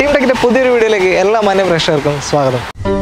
Team ടെക്കിന്റെ പുതിയൊരു വീഡിയോയിലേക്ക് എല്ലാ മാന്യ പ്രേക്ഷകർക്കും സ്വാഗതം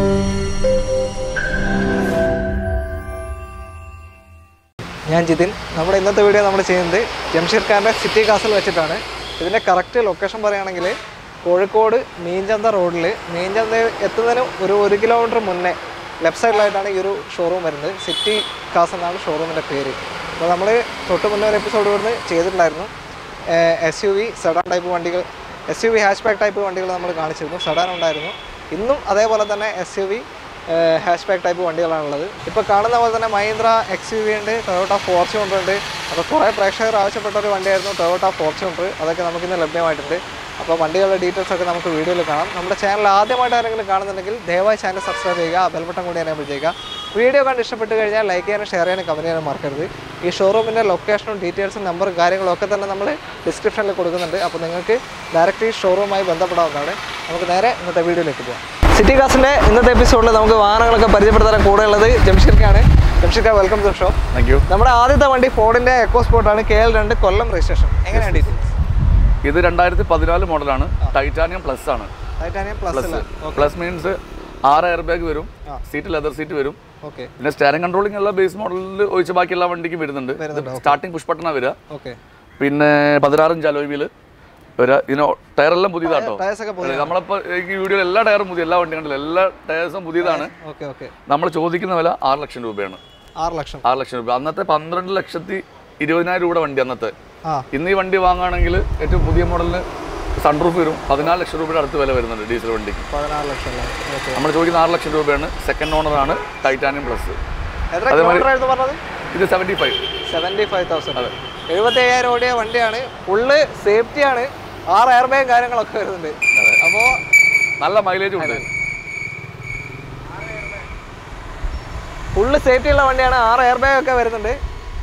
ഞാൻ ജിതിൻ നമ്മുടെ ഇന്നത്തെ വീഡിയോ നമ്മൾ ചെയ്യുന്നത് ജംഷീർ ഖാൻ്റെ സിറ്റി കാസിൽ വെച്ചിട്ടാണ് ഇതിൻ്റെ കറക്റ്റ് ലൊക്കേഷൻ പറയുകയാണെങ്കിൽ കോഴിക്കോട് മീൻചന്ത റോഡിൽ മീൻചന്ത എത്തുന്നതിന് ഒരു ഒരു കിലോമീറ്റർ മുന്നേ ലെഫ്റ്റ് സൈഡിലായിട്ടാണ് ഈ ഒരു ഷോറൂം വരുന്നത് സിറ്റി കാസ് എന്നാണ് ഷോറൂമിൻ്റെ പേര് അപ്പോൾ നമ്മൾ തൊട്ട് മുന്നേ ഒരു എപ്പിസോഡ് വരുന്നത് ചെയ്തിട്ടുണ്ടായിരുന്നു S U V sedan type വണ്ടികൾ S U V hatchback type വണ്ടികൾ നമ്മൾ കാണിച്ചിരുന്നു സെഡാൻ ഉണ്ടായിരുന്നു ഇന്നും അതേപോലെ തന്നെ S U V hatchback type വണ്ടികളാണുള്ളത് ഇപ്പോൾ കാണുന്ന പോലെ തന്നെ മഹീന്ദ്ര എക്സ് യു വി ഉണ്ട് ടൊയോട്ട ഫോർച്യൂണർ ഉണ്ട് അപ്പോൾ കുറേ പ്രേക്ഷകർ ആവശ്യപ്പെട്ട ഒരു വണ്ടിയായിരുന്നു ടൊയോട്ട ഫോർച്യൂണർ അതൊക്കെ നമുക്കിന്ന് ലഭ്യമായിട്ടുണ്ട് അപ്പോൾ വണ്ടികളുടെ ഡീറ്റെയിൽസ് ഒക്കെ നമുക്ക് വീഡിയോയിൽ കാണാം നമ്മുടെ ചാനൽ ആദ്യമായിട്ട് ആരെങ്കിലും കാണുന്നുണ്ടെങ്കിൽ ദയവായി ചാനൽ സബ്സ്ക്രൈബ് ചെയ്യുക ബെൽ ബട്ടൺ കൂടി എനേബിൾ ചെയ്യുക വീഡിയോ കണ്ട് ഇഷ്ടപ്പെട്ട് കഴിഞ്ഞാൽ ലൈക്ക് ചെയ്യാനും ഷെയർ ചെയ്യാനും കമൻറ്റ് ചെയ്യാനും മറക്കരുത് ഈ ഷോറൂമിൻ്റെ ലൊക്കേഷനും ഡീറ്റെയിൽസും നമ്പറും കാര്യങ്ങളും ഒക്കെ തന്നെ നമ്മൾ ഡിസ്ക്രിപ്ഷനിൽ കൊടുക്കുന്നുണ്ട് അപ്പോൾ നിങ്ങൾക്ക് ഡയറക്റ്റ് ഈ ഷോറൂമായി ബന്ധപ്പെടാവുന്നതാണ് നമുക്ക് നേരെ ഇന്നത്തെ വീഡിയോയിലേക്ക് പോകാം സിറ്റി കാസിൻ്റെ ഇന്നത്തെ എപ്പിസോഡിൽ നമുക്ക് വാഹനങ്ങളൊക്കെ പരിചയപ്പെടുത്താൻ കൂടെ ഉള്ളത് ജംഷീർക്കാണ് ജംഷീർക്ക welcome to show thank you നമ്മുടെ ആദ്യത്തെ വണ്ടി ഫോർഡിൻ്റെ എക്കോ സ്പോർട്ടാണ് കെ എൽ രണ്ട് കൊല്ലം രജിസ്ട്രേഷൻ എങ്ങനെയാണ് ഡീറ്റെയിൽസ് ഇത് രണ്ടായിരത്തി പതിനാല് മോഡലാണ് ടൈറ്റാനിയം പ്ലസ് ആണ് ടൈറ്റാനിയം പ്ലസ് അല്ല പ്ലസ് മീൻസ് ആറ് എയർ ബാഗ് വരും സീറ്റ് ലെതർ സീറ്റ് വരും ഓക്കെ പിന്നെ സ്റ്റാരിംഗ് കൺട്രോളിംഗ് എല്ലാ ബേസ് മോഡലിൽ ഒഴിച്ച് ബാക്കി എല്ലാ വണ്ടിക്കും വരുന്നുണ്ട് സ്റ്റാർട്ടിംഗ് പുഷ് ബട്ടണാണ് വരിക ഓക്കെ പിന്നെ പതിനാറ് ഇഞ്ച് അലോയ് വീല് വരിക ഇതിന് ടയറെല്ലാം പുതിയതാട്ടോ ടയർസ് ഒക്കെ നമ്മളിപ്പോൾ ഈ വീഡിയോയിൽ എല്ലാ ടയറും പുതിയ എല്ലാ വണ്ടി കണ്ടില്ല എല്ലാ ടയർസും പുതിയതാണ് ഓക്കെ ഓക്കെ നമ്മൾ ചോദിക്കുന്ന വില ആറ് ലക്ഷം രൂപയാണ് ആറ് ലക്ഷം ആറ് ലക്ഷം രൂപ അന്നത്തെ പന്ത്രണ്ട് ലക്ഷത്തി ഇരുപതിനായിരം രൂപയുടെ വണ്ടി അന്നത്തെ ആ ഇന്ന് ഈ വണ്ടി വാങ്ങുകയാണെങ്കിൽ ഏറ്റവും പുതിയ മോഡലിന് സൺറൂഫ് വരും പതിനാല് ലക്ഷം രൂപയുടെ അടുത്ത് വില വരുന്നുണ്ട് ഡീസൽ വണ്ടിക്ക് പതിനാറ് ലക്ഷം അല്ലേ ഓക്കെ നമ്മൾ ചോദിക്കുന്ന ആറ് ലക്ഷം രൂപയാണ് സെക്കൻഡ് ഓണറാണ് ടൈറ്റാനിയം പ്ലസ് എത്ര കിലോമീറ്റർ ആയിരുന്നു പറഞ്ഞത് ഇത് seventy five seventy five thousand എഴുപത്തി അയ്യായിരം ഓടിയ വണ്ടിയാണ് ഫുള്ള് സേഫ്റ്റിയാണ് ആറ് എയർ ബാഗ് കാര്യങ്ങളൊക്കെ വരുന്നുണ്ട് അപ്പോൾ നല്ല മൈലേജും ഉണ്ട് ഫുള്ള് സേഫ്റ്റി ഉള്ള വണ്ടിയാണ് ആറ് എയർ ബാഗ് ഒക്കെ വരുന്നുണ്ട്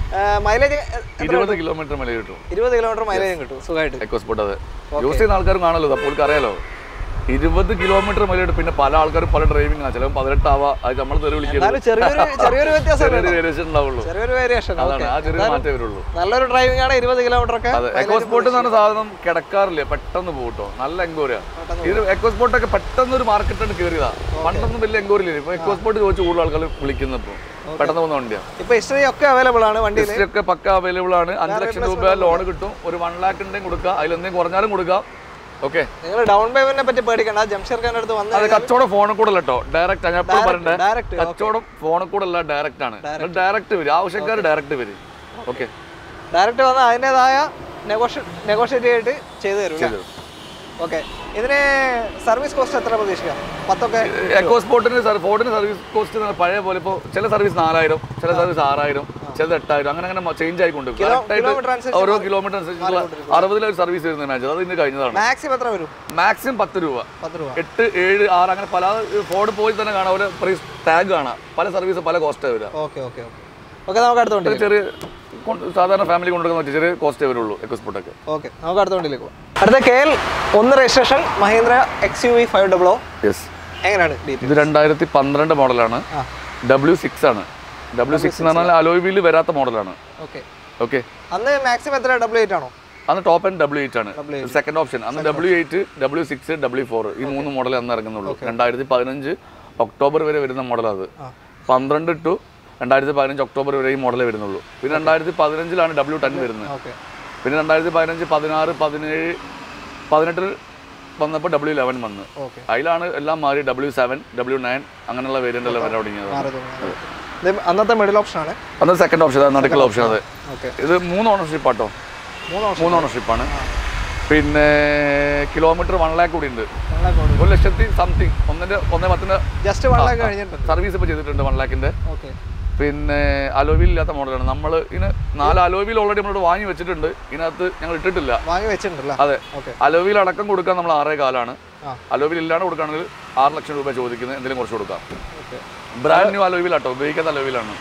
മൈലേജ് ഇരുപത് കിലോമീറ്റർ മൈലേജ് കിട്ടും ഇരുപത് കിലോമീറ്റർ മൈലേജും കിട്ടും സുഖമായിട്ട് എക്കോസ്പോർട്ട് അത് യൂസ് ചെയ്യുന്ന ആൾക്കാരും കാണല്ലോ അപ്പോൾ അറിയാലോ ഇരുപത് കിലോമീറ്റർ മൈലേജ് പിന്നെ പല ആൾക്കാരും പല ഡ്രൈവിംഗ് ആണ് ചിലപ്പോൾ പതിനെട്ടാവാ അത് നമ്മൾ തെറി വിളിക്കുന്നത് എന്നാലും ചെറിയൊരു ചെറിയൊരു വ്യത്യാസം ചെറിയൊരു വേരിയേഷൻ ഉണ്ടാവുള്ളൂ ചെറിയൊരു വേരിയേഷൻ അതാണ് ആ ചെറിയ മാറ്റേ വരുള്ളൂ നല്ലൊരു ഡ്രൈവിംഗ് ആണ് ഇരുപത് കിലോമീറ്റർ ഒക്കെ അതെ എക്കോസ്പോർട്ട് എന്ന് പറഞ്ഞ സാധനം കിടക്കാറില്ല പെട്ടെന്ന് പോകട്ടോ നല്ല എങ്കോറിയാ ഇത് എക്കോസ്പോർട്ട് ഒക്കെ പെട്ടെന്ന് ഒരു മാർക്കറ്റാണ് കയറിയതാ പണ്ടൊന്നും വലിയ എങ്കോറില്ല ഇപ്പൊ എക്കോസ്പോർട്ട് ചോദിച്ചു കൂടുതൽ ആൾക്കാർ വിളിക്കുന്ന ഇപ്പൊ പെട്ടെന്ന് പോകുന്ന വണ്ടിയാ ഇപ്പൊ ഹിസ്റ്ററി ഒക്കെ അവൈലബിൾ ആണ് വണ്ടിയിൽ ഹിസ്റ്ററി ഒക്കെ പക്ക അവൈലബിൾ ആണ് അഞ്ച് ലക്ഷം രൂപ ലോൺ കിട്ടും ഒരു വൺ ലാക്ക് ഉണ്ടെങ്കിൽ കൊടുക്കാം അതിലെന്തെങ്കിലും കുറഞ്ഞാലും കൊടുക്കാം ഓക്കെ നിങ്ങൾ ഡൗൺ പേയ്മെന്റിനെ പറ്റി പേടിക്കണ്ട ജംഷീർ ഖാൻ്റെ അടുത്ത് വന്ന് അത് കച്ചവടം ഫോണിൽ കൂടെ അല്ല കേട്ടോ ഡയറക്റ്റ് ഞാൻ എപ്പോഴും പറയണ്ടേ ഡയറക്റ്റ് കച്ചവടം ഫോണിൽ കൂടെ അല്ല ഡയറക്റ്റ് ആണ് ഡയറക്റ്റ് വരും ആവശ്യക്കാർ ഡയറക്റ്റ് വരും ഓക്കെ ഡയറക്റ്റ് വന്ന് അതിൻ്റെതായ നെഗോഷ്യ നെഗോഷിയേറ്റ് ചെയ്തിട്ട് ചെയ്തു തരും ഓക്കെ ഇതിന് സർവീസ് കോസ്റ്റ് എത്ര പ്രതീക്ഷിക്കാം പത്തൊക്കെ എക്കോ സ്പോർട്ടിന് ഫോർട്ടിന് സർവീസ് കോസ്റ്റ് പഴയ പോലെ ഇപ്പോൾ ചില സർവീസ് നാലായിരം ചില സർവീസ് ആറായിരം ചിലത് എട്ടായിരം അങ്ങനെ അങ്ങനെ ചേഞ്ച് ആയിക്കൊണ്ട് കിലോമീറ്റർ അനുസരിച്ച് ഓരോ കിലോമീറ്റർ അനുസരിച്ചുള്ള അറുപതിലെ ഒരു സർവീസ് വരുന്ന മാച്ച് അത് ഇന്ന് കഴിഞ്ഞതാണ് മാക്സിമം എത്ര വരും മാക്സിമം പത്ത് രൂപ പത്ത് രൂപ എട്ട് ഏഴ് ആറ് അങ്ങനെ പല ഫോർഡ് പോയി തന്നെ കാണാം ഒരു പ്രൈസ് ടാഗ് കാണാം പല സർവീസ് പല കോസ്റ്റേ വരിക ഓക്കെ ഓക്കെ ഓക്കെ ഓക്കെ നമുക്ക് അടുത്ത വണ്ടി ഒരു ചെറിയ കൊണ്ട് സാധാരണ ഫാമിലി കൊണ്ടുവരുന്ന മറ്റു ചെറിയ കോസ്റ്റേ വരുള്ളൂ എക്കോ സ്പോർട്ടൊക്കെ ഓക്കെ നമുക്ക് അടുത്ത വണ്ടിയിലേക്ക് പോകാം അടുത്ത കെ എൽ ഒന്ന് registration Mahindra X U V five double O yes എങ്ങനെയാണ് ഡീറ്റെയിൽ ഇത് രണ്ടായിരത്തി പന്ത്രണ്ട് മോഡലാണ് ആ ഡബ്ല്യു സിക്സ് ആണ് ഡബ്ല്യു സിക്സ് എന്ന് പറഞ്ഞാൽ അലോയ് വീല് വരാത്ത മോഡലാണ് ഓക്കെ ഓക്കെ അന്ന് മാക്സിമം എത്ര ഡബിൾ എയ്റ്റ് ആണോ അന്ന് ടോപ്പ് ആൻഡ് ഡബ്ല്യു എയ്റ്റ് ആണ് സെക്കൻഡ് ഓപ്ഷൻ അന്ന് W eight W six W four ഈ മൂന്ന് മോഡൽ അന്ന് ഇറങ്ങുന്നുള്ളൂ രണ്ടായിരത്തി പതിനഞ്ച് ഒക്ടോബർ വരെ വരുന്ന മോഡൽ അത് ആ. പന്ത്രണ്ട് ടു രണ്ടായിരത്തി പതിനഞ്ച് ഒക്ടോബർ വരെ ഈ മോഡലേ വരുന്നുള്ളൂ പിന്നെ രണ്ടായിരത്തി പതിനഞ്ചിലാണ് ഡബ്ല്യു ടെൻ വരുന്നത് ഓക്കെ പിന്നെ രണ്ടായിരത്തി പതിനഞ്ച് പതിനാറ് പതിനേഴ് പതിനെട്ടിൽ വന്നപ്പോൾ ഡബ്ല്യു ലെവൻ വന്ന് ഓക്കെ അതിലാണ് എല്ലാം മാറി ഡബ്ല്യു സെവൻ ഡബ്ല്യു നയൻ അങ്ങനെയുള്ള വേരിയൻ്റ് എല്ലാം വരാൻ തുടങ്ങിയത് മാറി തുടങ്ങി ഇത് അന്നത്തെ മിഡിൽ ഓപ്ഷൻ ആണ് അന്ന് സെക്കൻഡ് ഓപ്ഷൻ നടുക്കുള്ള ഓപ്ഷൻ അത് ഓക്കെ ഇത് മൂന്ന് ഓണർഷിപ്പ് ആട്ടോ മൂന്ന് ഓപ്ഷൻ മൂന്ന് ഓണർഷിപ്പാണ് പിന്നെ കിലോമീറ്റർ വൺ ലാക്ക് കൂടി ഉണ്ട് വൺ ലാക്ക് ഒരു ലക്ഷത്തി സംതിങ് ഒന്നിന്റെ ഒന്നേ പത്തിന്റെ ജസ്റ്റ് വൺ ലാക്ക് കഴിഞ്ഞിട്ടുണ്ട് സർവീസ് ഇപ്പോൾ ചെയ്തിട്ടുണ്ട് വൺ ലാക്കിന്റെ ഓക്കെ പിന്നെ അലോവിൽ ഇല്ലാത്ത മോഡലാണ് നമ്മൾ ഇതിന് നാല് അലോവിൽ ഓൾറെഡി നമ്മളോട് വാങ്ങി വെച്ചിട്ടുണ്ട് ഇതിനകത്ത് ഞങ്ങൾ ഇട്ടിട്ടില്ല വാങ്ങി വെച്ചിട്ടുണ്ടല്ലോ അതെ ഓക്കെ അലോവിൽ അടക്കം കൊടുക്കാൻ നമ്മൾ ആറേ കാലാണ് ആ. അലോവിൽ ഇല്ലാണ്ട് കൊടുക്കുകയാണെങ്കിൽ ആറ് ലക്ഷം രൂപ ചോദിക്കുന്നത് എന്തെങ്കിലും കുറച്ച് കൊടുക്കാം ഓക്കെ ബ്രാൻഡ് ന്യൂ അലോവിലാട്ടോ ഉപയോഗിക്കാത്ത അലോവിലാണ്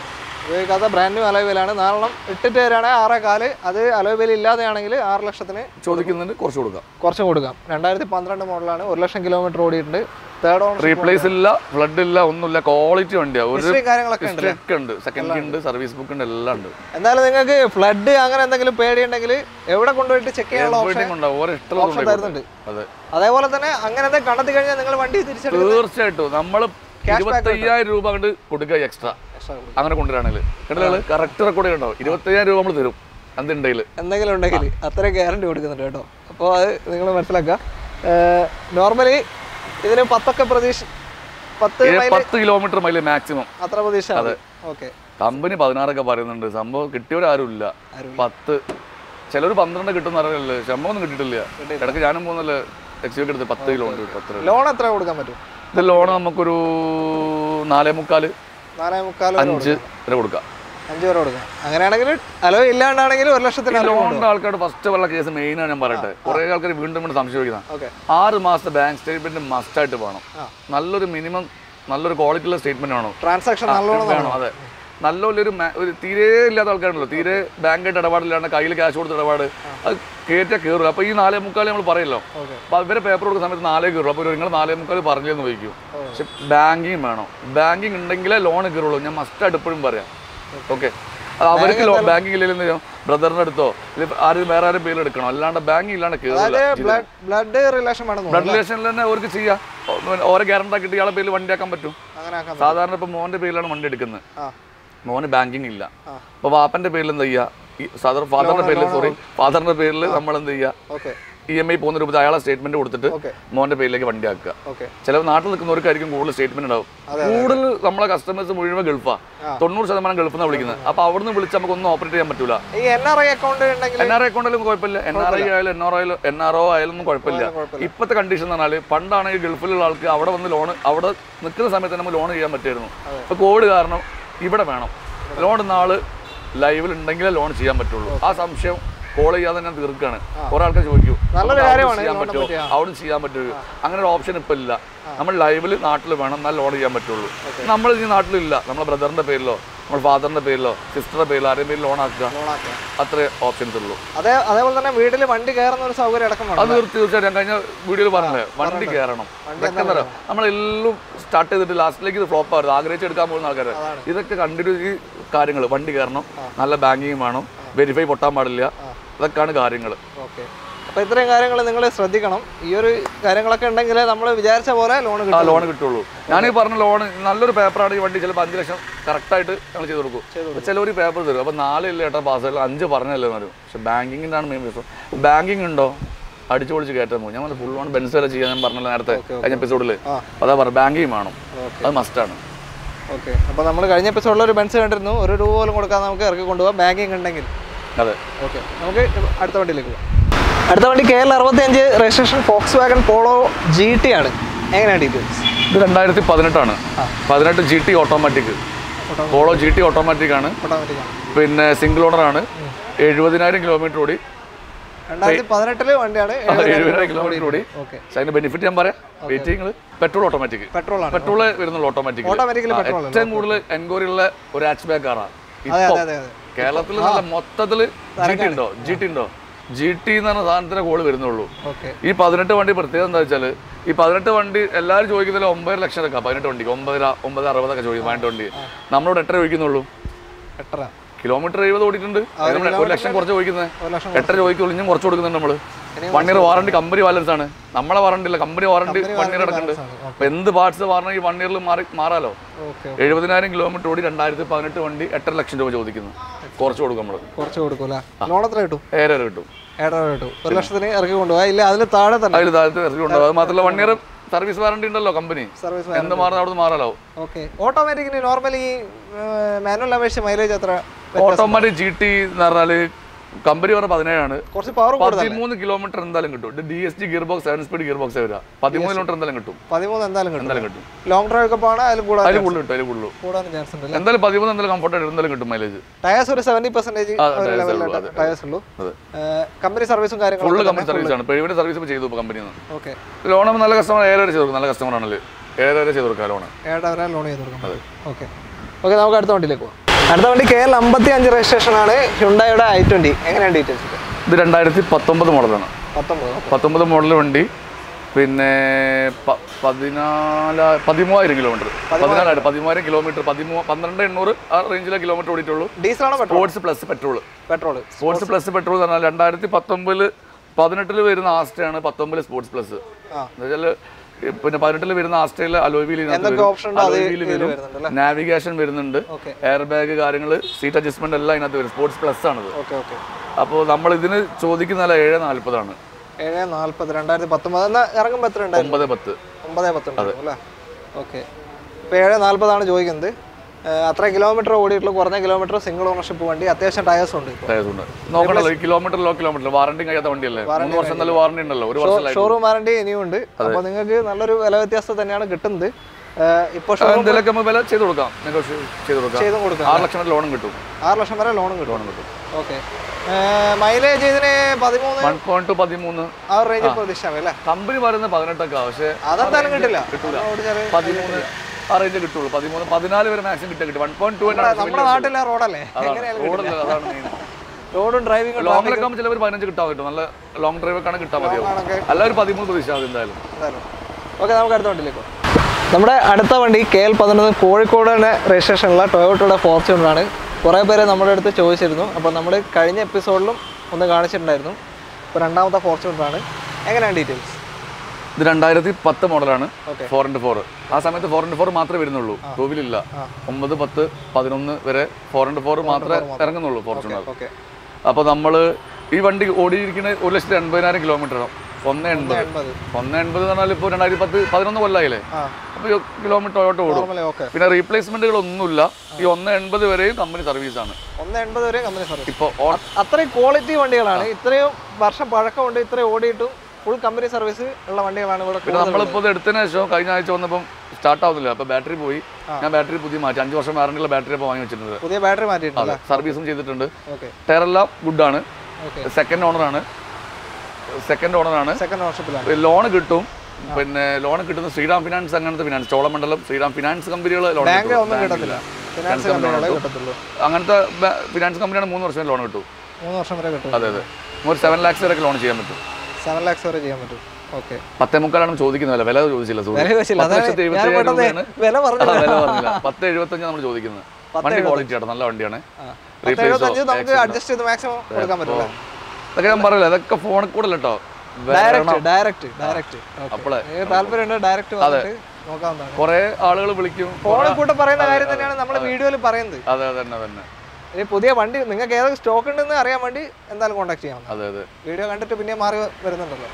ഉപയോഗിക്കാത്ത ബ്രാൻഡ് ന്യൂ അലോവേലാണ് നാലെണ്ണം ഇട്ടിട്ട് തരാണെങ്കിൽ ആറേ കാല് അത് അലോവേൽ ഇല്ലാതെയാണെങ്കിൽ ആറ് ലക്ഷത്തിന് ചോദിക്കുന്നതിന് കുറച്ച് കൊടുക്കാം കുറച്ച് കൊടുക്കാം രണ്ടായിരത്തി പന്ത്രണ്ട് മോഡലാണ് ഒരു ലക്ഷം കിലോമീറ്റർ ഓടിയിട്ടുണ്ട് തേർഡ് ഓൺ റീപ്ലേസ് ഇല്ല ഫ്ലഡ് ഇല്ല ഒന്നുമില്ല ക്വാളിറ്റി വണ്ടിയാ ഒരു ഹിസ്റ്ററി കാര്യങ്ങളൊക്കെ ഉണ്ട് history ഒക്കെ ഉണ്ട് സെക്കൻഡ് ഉണ്ട് സർവീസ് ബുക്ക് ഉണ്ട് എല്ലാം ഉണ്ട് എന്തായാലും നിങ്ങൾക്ക് ഫ്ലഡ് അങ്ങനെ എന്തെങ്കിലും പേടിയുണ്ടെങ്കിൽ എവിടെ കൊണ്ടുപോയിട്ട് ചെക്ക് ചെയ്യാനുള്ള ഓപ്ഷൻ എവിടെയും ഉണ്ടാവും ഓരോ ഇഷ്ടമുള്ള ഓപ്ഷൻ തരുന്നുണ്ട് അതെ അതേപോലെ തന്നെ അങ്ങനെ എന്തെങ്കിലും കണ്ടെത്തി കഴിഞ്ഞാൽ നിങ്ങൾ വണ്ടി തിരിച്ചെടുക്കും തീർച്ചയായിട്ടും നമ്മൾ ഇരുപത്തയ്യായിരം രൂപ അങ്ങോട്ട് കൊടുക്കുക എക്സ്ട്രാ അങ്ങനെ കൊണ്ടുവരാണെങ്കിൽ കണ്ടല്ലേ കറക്റ്റ് റെക്കോർഡ് ഉണ്ടാവും ഇരുപത്തയ്യായിരം രൂപ നമ്മൾ തരും എന്തുണ്ടെങ്കിൽ എന്തെങ്കിലും ഉണ്ടെങ്കിൽ അത്രയും ഗ്യാരണ്ടി കൊടുക്കുന്നുണ്ട് കേട്ടോ അപ്പോൾ അത് നിങ്ങൾ മനസ്സിലാക്കുക നോർമലി ഇതിന് പത്തൊക്കെ പ്രതീക്ഷ പത്ത് മൈൽ പത്ത് കിലോമീറ്റർ മൈല് മാക്സിമം അത്ര പ്രതീക്ഷ ഓക്കെ കമ്പനി പതിനാറൊക്കെ പറയുന്നുണ്ട് സംഭവം കിട്ടിയവരാരും ഇല്ല പത്ത് ചിലർ പന്ത്രണ്ട് കിട്ടുന്ന അറിയില്ല ശമ്പളം ഒന്നും കിട്ടിയിട്ടില്ല ഇടയ്ക്ക് ഞാനും പോകുന്നല്ല ടാക്സി ഒക്കെ എടുത്ത് പത്ത് കിലോമീറ്റർ കിട്ടും അത്ര ലോൺ എത്ര കൊടുക്കാൻ പറ്റും ഇത് ലോൺ നമുക്കൊരു നാലേ മുക്കാല് നാലേ മുക്കാൽ വരെ അഞ്ച് വരെ കൊടുക്കാം അഞ്ച് വരെ കൊടുക്കാം അങ്ങനെയാണെങ്കിൽ അലോ ഇല്ലാണ്ടാണെങ്കിൽ ഒരു ലക്ഷത്തിന് അലോ ലോണിന്റെ ആൾക്കാരുടെ ഫസ്റ്റ് ഉള്ള കേസ് മെയിനാണ് ഞാൻ പറയട്ടെ കുറെ ആൾക്കാർ വീണ്ടും വീണ്ടും സംശയിക്കുന്ന ഓക്കെ ആറ് മാസത്തെ ബാങ്ക് സ്റ്റേറ്റ്മെന്റ് മസ്റ്റ് ആയിട്ട് വേണം ആ. നല്ലൊരു മിനിമം നല്ലൊരു ക്വാളിറ്റി ഉള്ള സ്റ്റേറ്റ്മെന്റ് വേണം ട്രാൻസാക്ഷൻ നല്ലോണം വേണം അതെ നല്ലൊരു ma- ഒരു തീരെ ഇല്ലാത്ത ആൾക്കാരുണ്ടല്ലോ തീരെ ബാങ്കായിട്ട് ഇടപാടില്ലാണ്ട് കയ്യിൽ ക്യാഷ് കൊടുത്ത ഇടപാട് അത് കയറ്റാ കയറും അപ്പൊ ഈ നാലേ മുക്കാൽ നമ്മൾ പറയല്ലോ ഓക്കെ അപ്പൊ ഇവരെ പേപ്പർ കൊടുക്കുന്ന സമയത്ത് നാലേ കയറും അപ്പൊ നിങ്ങൾ നാലേ മുക്കാൽ പറഞ്ഞെന്ന് ചോദിക്കും പക്ഷെ ബാങ്കിങ് വേണം ബാങ്കിങ് ഉണ്ടെങ്കിലേ ലോൺ കയറുള്ളൂ ഞാൻ മസ്റ്റ് ആയിട്ട് എപ്പോഴും പറയാം ഓക്കെ അത് അവർക്ക് ബാങ്കിങ് ഇല്ലെങ്കിൽ ബ്രദറിന്റെ അടുത്തോ ഇത് ആരും വേറെ ആരും പേരിൽ എടുക്കണം അല്ലാണ്ട് ബാങ്കിങ് ഇല്ലാണ്ട് കയറില്ല അതായത് ബ്ലഡ് ബ്ലഡ് റിലേഷൻ വേണം ബ്ലഡ് റിലേഷനിൽ തന്നെ അവർക്ക് ചെയ്യാം ഓ- ഓരോ ഗ്യാരണ്ടി ആക്കിയിട്ട് ഇയാളെ പേരിൽ വണ്ടി ആക്കാൻ പറ്റും അങ്ങനെ ആക്കാൻ സാധാരണ ഇപ്പൊ മോന്റെ പേരിലാണ് വണ്ടി എടുക്കുന്നത് ആ മോന് ബാങ്കിങ് ഇല്ല ആ. അപ്പൊ വാപ്പന്റെ പേരിൽ എന്താ ചെയ്യുക ഈ സാധാരണ ഫാദറിന്റെ പേരിൽ സോറി ഫാദറിന്റെ പേരിൽ നമ്മൾ എന്ത് ചെയ്യുക ഓക്കെ ഇ എം ഐ പോകുന്ന രൂപത്തിൽ അയാളെ സ്റ്റേറ്റ്മെന്റ് കൊടുത്തിട്ട് ഓക്കെ മോന്റെ പേരിലേക്ക് വണ്ടി ആക്കുക ഓക്കെ ചില നാട്ടിൽ നിൽക്കുന്നവർക്കായിരിക്കും കൂടുതൽ സ്റ്റേറ്റ്മെന്റ് ഉണ്ടാവും കൂടുതൽ നമ്മളെ കസ്റ്റമേഴ്സ് മുഴുവൻ ഗൾഫാ ആ. തൊണ്ണൂറ് ശതമാനം ഗൾഫിൽ നിന്നാണ് വിളിക്കുന്നത് അപ്പൊ അവിടുന്ന് വിളിച്ച് നമുക്ക് ഒന്നും ഓപ്പറേറ്റ് ചെയ്യാൻ പറ്റൂല ഈ എൻ ആർ ഐ അക്കൗണ്ട് ഉണ്ടെങ്കിൽ എൻ ആർ ഐ അക്കൗണ്ടിലും കുഴപ്പമില്ല എൻ ആർ ഐ ആയാലും N R I N R O ആയാലും ഒന്നും കുഴപ്പമില്ല കുഴപ്പമില്ല. ഇപ്പോഴത്തെ കണ്ടീഷൻ എന്ന് പറഞ്ഞാൽ പണ്ടാണെങ്കിൽ ഗൾഫിലുള്ള ആൾക്ക് അവിടെ വന്ന് ലോൺ അവിടെ നിൽക്കുന്ന സമയത്ത് നമുക്ക് ലോൺ ചെയ്യാൻ പറ്റുമായിരുന്നു ഇപ്പൊ കോവിഡ് കാരണം ഇവിടെ വേണം ലോൺ നാള് ലൈവിൽ ഉണ്ടെങ്കിലേ ലോൺ ചെയ്യാൻ പറ്റുള്ളൂ ആ സംശയം കോൾ ചെയ്യാതെ ഞാൻ തീർക്കാണ് കുറെ ആൾക്കാർ ചോദിക്കും നല്ലൊരു നമുക്ക് അവിടെ കാര്യമാണ് ചെയ്യാൻ ലോണിനെ പറ്റുമോ പറ്റി, ആ. അവിടെ ചെയ്യാൻ പറ്റുമോ അങ്ങനെ ഒരു ഓപ്ഷൻ ഇപ്പൊ ഇല്ല നമ്മൾ ലൈവിൽ നാട്ടിൽ വേണം എന്നാൽ ലോൺ ചെയ്യാൻ പറ്റുള്ളൂ നമ്മൾ ഈ നാട്ടിലില്ല നമ്മളെ ബ്രദറിന്റെ പേരിലോ നമ്മുടെ ഫാദറിന്റെ പേരിലോ സിസ്റ്ററുടെ പേരിലോ ആരുടെ പേരിൽ ലോൺ ആക്കുക ലോണാക്കുക അത്രേ ഓപ്ഷൻസ് ഉള്ളൂ അതേ അതേപോലെ തന്നെ വീട്ടിൽ വണ്ടി കയറുന്ന ഒരു സൗകര്യം അടക്കം അത് വേണം തീർച്ചയായിട്ടും ഞാൻ കഴിഞ്ഞ വീഡിയോയിൽ പറഞ്ഞില്ലേ വണ്ടി കയറണം വണ്ടി ഇതൊക്കെ എന്താ പറയുക നമ്മളെല്ലാം സ്റ്റാർട്ട് ചെയ്തിട്ട് ലാസ്റ്റിലേക്ക് ഇത് ഫ്ലോപ്പ് ആവരുത് ആഗ്രഹിച്ചെടുക്കാൻ പോകുന്ന ആൾക്കാർ അതാണ്. ഇതൊക്കെ കണ്ടിന്യൂ ഈ കാര്യങ്ങൾ വണ്ടി കയറണം നല്ല ബാങ്കിങ് വേണം വെരിഫൈ പൊട്ടാൻ പാടില്ല ഇതൊക്കെയാണ് കാര്യങ്ങൾ ഓക്കെ അപ്പോൾ ഇത്രയും കാര്യങ്ങൾ നിങ്ങൾ ശ്രദ്ധിക്കണം ഈ ഒരു കാര്യങ്ങളൊക്കെ ഉണ്ടെങ്കിൽ നമ്മൾ വിചാരിച്ച പോലെ ലോൺ ആ കിട്ടും ലോൺ കിട്ടുള്ളൂ ഞാൻ ഈ പറഞ്ഞ ലോൺ നല്ലൊരു പേപ്പറാണ് ഈ വണ്ടി ചിലപ്പോൾ അഞ്ച് ലക്ഷം കറക്റ്റായിട്ട് ഞങ്ങൾ ചെയ്ത് കൊടുക്കും ചിലവർ പേപ്പർ തരും അപ്പോൾ നാല് ഇല്ല ഏട്ടാ പാസ് അഞ്ച് പറഞ്ഞല്ലേ എന്ന് പറയും പക്ഷെ ബാങ്കിങ്ങിൻ്റെ ആണ് മെയിൻ പ്രശ്നം ബാങ്കിങ് ഉണ്ടോ അടിച്ചു പൊളിച്ച് കയറ്റാൻ പോകും ഞാൻ ഫുൾ ഓൺ ബെൻസ് വരെ ചെയ്യാൻ ഞാൻ പറഞ്ഞല്ലോ നേരത്തെ കഴിഞ്ഞ എപ്പിസോഡിൽ ആ. അതാ പറഞ്ഞു ബാങ്കിങ് വേണം ഓക്കെ അത് മസ്റ്റാണ് ഓക്കെ അപ്പോൾ നമ്മൾ കഴിഞ്ഞ എപ്പിസോഡിൽ ഒരു ബെൻസ് കണ്ടിരുന്നു ഒരു രൂപ പോലും കൊടുക്കാതെ നമുക്ക് ഇറക്കി കൊണ്ടുപോകാം ബാങ്കിങ് ഉണ്ടെങ്കിൽ അതെ ഓക്കെ നമുക്ക് അടുത്ത വണ്ടിയിലേക്ക് പോകാം അടുത്ത വണ്ടി കെ എൽ അറുപത്തിയഞ്ച് registration Volkswagen Polo G T ആണ് എങ്ങനെയാണ് ഡീറ്റെയിൽസ് ഇത് രണ്ടായിരത്തി പതിനെട്ടാണ് ആ. പതിനെട്ട് G T automatic Polo G T automatic ആണ് ഓട്ടോമാറ്റിക് ആണ് പിന്നെ സിംഗിൾ ഓണർ ആണ് എഴുപതിനായിരം കിലോമീറ്റർ ഓടി രണ്ടായിരത്തി പതിനെട്ടില് വണ്ടിയാണ് എഴുപതിനായിരം കിലോമീറ്റർ ഓടി ഓക്കെ പക്ഷെ അതിന്റെ ബെനിഫിറ്റ് ഞാൻ പറയാം വെയിറ്റിംഗ് പെട്രോൾ ഓട്ടോമാറ്റിക് പെട്രോൾ ആണ് പെട്രോള് വരുന്നുള്ളൂ ഓട്ടോമാറ്റിക് ഓട്ടോമാറ്റിക്കലി പെട്രോൾ ഏറ്റവും കൂടുതൽ എൻക്വയറി ഉള്ള ഒരു ഹാച്ച് ബാക്ക് കാറാണ് അതെ ഇപ്പൊ അതെ അതെ അതെ കേരളത്തിൽ നല്ല മൊത്തത്തില് ജി ടി ഉണ്ടോ ജി ടി ഉണ്ടോ ജി ടി എന്ന് പറഞ്ഞ സാധനത്തിന് കോള് വരുന്നുള്ളൂ ഓക്കെ ഈ പതിനെട്ട് വണ്ടി പ്രത്യേകത എന്താ വെച്ചാല് ഈ പതിനെട്ട് വണ്ടി എല്ലാവരും ചോദിക്കുന്നതിൽ ഒമ്പത് ലക്ഷം എടുക്കാം പതിനെട്ട് വണ്ടിക്ക് ഒമ്പത് ഒമ്പത് അറുപതൊക്കെ ചോദിക്കും പതിനെട്ട് വണ്ടി നമ്മളോട് എട്ടര ചോദിക്കുന്നുള്ളൂ എട്ടര കിലോമീറ്റർ എഴുപത് ഓടിയിട്ടുണ്ട് അതിന് നമ്മള് ഒരു ലക്ഷം കുറച്ച് ചോദിക്കുന്നത് ഒരു ലക്ഷം എട്ടര ചോദിക്കുള്ളൂ ഇനിയും കുറച്ച് കൊടുക്കുന്നുണ്ട് നമ്മള് ഇനിയും one year warranty company balance ആണ് നമ്മളെ വാറണ്ടി ഇല്ല കമ്പനി വാറണ്ടി വൺ ഇയർ അടക്കുന്നുണ്ട് അപ്പൊ എന്ത് പാർട്സ് പറഞ്ഞാൽ ഈ വൺ ഇയറിൽ മാറി മാറാലോ ഓക്കെ എഴുപതിനായിരം കിലോമീറ്റർ ഓടി രണ്ടായിരത്തി പതിനെട്ട് വണ്ടി എട്ടര ലക്ഷം രൂപ ചോദിക്കുന്നു കുറച്ച് കൊടുക്കും നമ്മള് കുറച്ച് കൊടുക്കൂല ലോൺ എത്ര കിട്ടും ഏഴര കിട്ടും ഏഴര കിട്ടും ഒരു ലക്ഷത്തിന് ഇറക്കി കൊണ്ടുപോകാം ഇല്ല അതിൽ താഴെ തന്നെ അതിൽ താഴത്തെ ഇറക്കി ഉണ്ടാവും അത് മാത്രമല്ല വൺ ഇയർ സർവീസ് വാറണ്ടി ഉണ്ടല്ലോ കമ്പനി സർവീസ് എന്ത് മാറുന്ന അവിടെ മാറാലോ ഓക്കെ ഓട്ടോമാറ്റിക്കിന് നോർമലി മാനുവൽ അപേക്ഷിച്ച് മൈലേജ് എത്ര ഓട്ടോമാറ്റിക് ജി ടി എന്ന് പറഞ്ഞാല് കമ്പനി പറഞ്ഞ പതിനേഴാണ് കുറച്ച് പവർ കൂടുതൽ പതിമൂന്ന് കിലോമീറ്റർ എന്തായാലും കിട്ടും ഇത് D S G gear box seven speed gear box വരിക പതിമൂന്ന് കിലോമീറ്റർ എന്തായാലും കിട്ടും പതിമൂന്ന് എന്തായാലും കിട്ടും എന്തായാലും കിട്ടും ലോങ് ഡ്രൈവ് ഒക്കെ പോകണം അതിൽ കൂടാൻ അതിൽ കൂടുതൽ കിട്ടും അതിൽ കൂടുതൽ കൂടാനും ചാൻസ് ഉണ്ട് അല്ലേ എന്തായാലും പതിമൂന്ന് എന്തായാലും കംഫർട്ടായിട്ട് എന്തായാലും കിട്ടും മൈലേജ് ടയേഴ്സ് ഒരു സെവൻറ്റി പെർസെൻറ്റേജ് ആ, ഒരു tyres ലെവലിൽ ഉള്ളൂ, അതെ. ടയേഴ്സ് ഉള്ളൂ അതെ കമ്പനി സർവീസും ഫുള്ള് കാര്യങ്ങളും കമ്പനി സർവീസ് ആണ് പെഴുവിന്റെ സർവീസ് ഇപ്പോൾ ചെയ്തു ഇപ്പോൾ കമ്പനിയിൽ നിന്ന് ഓക്കെ ലോൺ നല്ല കസ്റ്റമർ ഏഴര വരെ ചെയ്ത് കൊടുക്കും നല്ല കസ്റ്റമർ ആണല്ലേ ഏഴര വരെ ചെയ്ത് കൊടുക്കാം ലോൺ ഏഴര വരെ ലോൺ ചെയ്ത് കൊടുക്കാം ഓക്കെ ഓക്കെ നമുക്ക് അടുത്ത വണ്ടിയിലേക്ക് പോകാം അടുത്ത വണ്ടി കെ എൽ അമ്പത്തി അഞ്ച് രജിസ്ട്രേഷൻ ആണ് ഹ്യുണ്ടായുടെ ഐ ട്വന്റി എങ്ങനെയാണ് ഡീറ്റെയിൽസ് ഇത് രണ്ടായിരത്തി പത്തൊമ്പത് മോഡലാണ് പത്തൊമ്പത് പത്തൊമ്പത് മോഡൽ വണ്ടി പിന്നെ പ- പതിനാല പതിമൂവായിരം കിലോമീറ്റർ പതിനാലായിരം പതിമൂവായിരം കിലോമീറ്റർ പതിമൂ പന്ത്രണ്ട് എണ്ണൂറ് ആ റേഞ്ചിലെ കിലോമീറ്റർ ഓടിയിട്ടുള്ളൂ ഡീസലാണോ petrol sports plus petrol petrol sports plus petrol എന്ന് പറഞ്ഞാൽ രണ്ടായിരത്തി പത്തൊമ്പതിൽ പതിനെട്ടിൽ വരുന്ന ആസ്റ്റയാണ് പത്തൊമ്പതിൽ സ്പോർട്സ് പ്ലസ് ആ. എന്നുവെച്ചാൽ പിന്നെ പതിനെട്ടിൽ വരുന്ന ആസ്റ്റയിൽ അലോവിയിൽ എന്തൊക്കെ ഓപ്ഷൻ ഉണ്ടോ അത് ഇതിൽ വരുന്നുണ്ട് അല്ലേ നാവിഗേഷൻ വരുന്നുണ്ട് ഓക്കെ എയർ ബാഗ് കാര്യങ്ങൾ സീറ്റ് അഡ്ജസ്റ്റ്മെന്റ് എല്ലാം ഇതിനകത്ത് വരും സ്പോർട്സ് പ്ലസ് ആണിത് ഓക്കെ ഓക്കെ അപ്പോൾ നമ്മൾ ഇതിന് ചോദിക്കുന്ന വില ഏഴ് നാൽപ്പതാണ് ഏഴ് നാല്പത് രണ്ടായിരത്തി പത്തൊമ്പത് എന്നാ ഇറങ്ങുമ്പോൾ എത്ര ഉണ്ടായിരുന്നു ഒമ്പത് പത്ത് ഒമ്പതേ പത്തുണ്ടായിരുന്നു അല്ലേ ഓക്കെ ഇപ്പോൾ ഏഴ് നാല്പതാണ് ചോദിക്കുന്നത് ഏഹ് അത്ര കിലോമീറ്റർ ഓടിയിട്ടുള്ള കുറഞ്ഞ കിലോമീറ്റർ സിംഗിൾ ഓണർഷിപ്പ് വണ്ടി അത്യാവശ്യം ടയേഴ്സ് ഉണ്ട് ഇപ്പോൾ ടയർസുണ്ട് നോക്കണല്ലോ ഈ കിലോമീറ്റർ ലോ കിലോമീറ്റർ വാറണ്ടി കഴിയാത്ത വണ്ടിയല്ലേ മൂന്ന് വർഷം നല്ല വാറണ്ടി ഉണ്ടല്ലോ ഒരു വർഷം ഷോറൂം വാറണ്ടി ഇനിയും ഉണ്ട് അപ്പോൾ നിങ്ങൾക്ക് നല്ലൊരു വില വ്യത്യാസം തന്നെയാണ് കിട്ടുന്നത് ഏഹ് ഇപ്പോൾ ഷോറൂം എന്തെങ്കിലുമൊക്കെ നമുക്ക് വില ചെയ്ത് കൊടുക്കാം നെഗോഷിയേറ്റ് ചെയ്ത് കൊടുക്കാം ചെയ്തും കൊടുക്കാം ആറ് ലക്ഷം വരെ ലോണും കിട്ടും ആറ് ലക്ഷം വരെ ലോണും കിട്ടും ലോണും കിട്ടും ഓക്കെ മൈലേജ് ഇതിന് പതിമൂന്ന് വൺ പോയിന്റ് ടു പതിമൂന്ന് ആ ഒരു റേഞ്ച് പ്രതീക്ഷ അല്ലേ കമ്പനി പറയുന്നത് പതിനെട്ടൊക്കെ പക്ഷേ അതെന്തായാലും കിട്ടില്ല കിട്ടൂല ഓടിച്ചാല് പതിമൂന്ന് ആ റേഞ്ച് കിട്ടുള്ളൂ പതിമൂന്ന് പതിനാല് വരെ മാക്സിമം കിട്ടാൻ കിട്ടും വൺ പോയിന്റ് ടു നമ്മുടെ നാട്ടിലെ റോഡല്ലേ അതാണ് റോഡല്ല അതാണ് മെയിൻ റോഡും ഡ്രൈവിംഗും ലോങ്ങിലൊക്കെ ആകുമ്പോൾ ചിലവർ പതിനഞ്ച് കിട്ടാൻ കിട്ടും നല്ല ലോങ് ഡ്രൈവ് ഒക്കെ ആണെങ്കിൽ കിട്ടാൻ മതിയാവും ആണൊക്കെ അല്ല ഒരു പതിമൂന്ന് പ്രതീക്ഷ അത് എന്തായാലും എന്തായാലും ഓക്കെ നമുക്ക് അടുത്ത വണ്ടിയിലേക്ക് പോകാം. നമ്മുടെ അടുത്ത വണ്ടി കെ എൽ പതിനൊന്ന് കോഴിക്കോട് തന്നെ രജിസ്ട്രേഷനുള്ള ടൊയോട്ടയുടെ ഫോർച്യൂണറാണ് കുറേ പേര് നമ്മുടെ അടുത്ത് ചോദിച്ചിരുന്നു അപ്പോൾ നമ്മൾ കഴിഞ്ഞ എപ്പിസോഡിലും ഒന്ന് കാണിച്ചിട്ടുണ്ടായിരുന്നു ഇപ്പോൾ രണ്ടാമത്തെ ഫോർച്യൂണറാണ് എങ്ങനെയാണ് ഡീറ്റെയിൽസ് ഇത് രണ്ടായിരത്തി പത്ത് മോഡലാണ് Okay. ഫോർ ഇൻറ്റു ഫോർ ആ സമയത്ത് ഫോർ ഇൻറ്റു ഫോർ മാത്രമേ വരുന്നുള്ളൂ ടൂ വീലില്ല ഒമ്പത് പത്ത് പതിനൊന്ന് വരെ ഫോർ ഇൻറ്റു ഫോർ മാത്രമേ ഇറങ്ങുന്നുള്ളൂ ഫോർച്യൂണർ ഓക്കെ അപ്പോൾ നമ്മൾ ഈ വണ്ടി ഓടിയിരിക്കുന്ന ഒരു ലക്ഷത്തി എൺപതിനായിരം കിലോമീറ്റർ ഒന്ന് എൺപത് എൺപത് ഒന്ന് എൺപത് എന്ന് പറഞ്ഞാൽ ഇപ്പോൾ രണ്ടായിരത്തി പത്ത് പതിനൊന്ന് കൊല്ലമായില്ലേ ആ അപ്പോൾ കിലോമീറ്റർ ടൊയോട്ട ഓടും നോർമലി ഓക്കെ പിന്നെ റീപ്ലേസ്മെന്റുകളൊന്നുമില്ല ഈ ഒന്ന് എൺപത് വരെയും കമ്പനി സർവീസാണ് ഒന്ന് എൺപത് വരെ കമ്പനി സർവീസ് ഇപ്പോൾ അത്രയും ക്വാളിറ്റി വണ്ടികളാണ് ഇത്രയും വർഷം പഴക്കമുണ്ട് ഇത്രയും ഓടിയിട്ടും ഫുൾ കമ്പനി സർവീസ് ഉള്ള വണ്ടികളാണ് ഇവിടെ പിന്നെ നമ്മളിപ്പോൾ ഇത് എടുത്തതിന് ശേഷം കഴിഞ്ഞ ആഴ്ച വന്നപ്പം സ്റ്റാർട്ട് ആവുന്നില്ല അപ്പോൾ ബാറ്ററി പോയി ഞാൻ ബാറ്ററി പുതിയ മാറ്റി അഞ്ച് വർഷം വാറണ്ടിയുള്ള ബാറ്ററി ഇപ്പോൾ വാങ്ങി വെച്ചിട്ടുണ്ട് പുതിയ ബാറ്ററി മാറ്റിയിട്ടുണ്ട് അതെ സർവീസും ചെയ്തിട്ടുണ്ട് ഓക്കെ ടയറെല്ലാം ഗുഡാണ് ഓക്കെ സെക്കൻഡ് ഓണറാണ് സെക്കൻഡ് ഓണറാണ് സെക്കൻഡ് ഓണർഷിപ്പിലാണ് ലോൺ കിട്ടും പിന്നെ ലോൺ കിട്ടുന്ന ശ്രീറാം ഫിനാൻസ് അങ്ങനത്തെ ഫിനാൻസ് ചോളമണ്ഡലം ശ്രീറാം ഫിനാൻസ് കമ്പനികൾ ലോൺ ബാങ്ക് ഒന്നും കിട്ടത്തില്ല ഫിനാൻസ് കമ്പനികളെ കിട്ടത്തുള്ളൂ അങ്ങനത്തെ ഫിനാൻസ് കമ്പനിയാണ് മൂന്ന് വർഷം ലോൺ കിട്ടും മൂന്ന് വർഷം വരെ കിട്ടും അതെ അതെ ഒരു സെവൻ ലാക്സ് വരെയൊക്കെ ലോൺ ചെയ്യാൻ പറ്റും സെവൻ ലാക്സ് വരെ ചെയ്യാൻ പറ്റും ഓക്കെ പത്തേ മുക്കാലാണ് ചോദിക്കുന്നത് വില ചോദിച്ചില്ല സുഹൃത്ത്. വില ചോദിച്ചില്ല. പത്ത് അതാണ് ലക്ഷത്തി ഞാൻ എഴുപത്തി പെട്ടെന്ന് രൂപയാണ് വില പറഞ്ഞില്ല. ആ, വില പറഞ്ഞില്ല പത്ത് എഴുപത്തഞ്ച് നമ്മൾ ചോദിക്കുന്നത് വണ്ടി ക്വാളിറ്റി ആണ് നല്ല വണ്ടിയാണ് പത്ത് എഴുപത്തഞ്ച് നമുക്ക് അഡ്ജസ്റ്റ് ചെയ്ത് മാക്സിമം കൊടുക്കാൻ പറ്റും അതൊക്കെ ഞാൻ പറയില്ല അതൊക്കെ ഫോണിൽ കൂടെ കേട്ടോ ഡയറക്റ്റ് ഡയറക്റ്റ് ഡയറക്റ്റ് അപ്പോളെ താല്പര്യമുണ്ട് ഡയറക്റ്റ് വന്നിട്ട് നോക്കാവുന്നതാണ് കുറെ ആളുകൾ വിളിക്കും ഫോണിൽ കൂടെ പറയുന്ന കാര്യം തന്നെയാണ് നമ്മൾ വീഡിയോയിൽ പറയുന്നത് അതെ തന്നെ തന്നെ ഇനി പുതിയ വണ്ടി നിങ്ങൾക്ക് ഏതൊക്കെ സ്റ്റോക്ക് ഉണ്ടെന്ന് അറിയാൻ വേണ്ടി എന്തായാലും കോൺടാക്ട് ചെയ്യാം അതെ അതെ വീഡിയോ കണ്ടിട്ട് പിന്നെ മാറി വരുന്നുണ്ടല്ലോ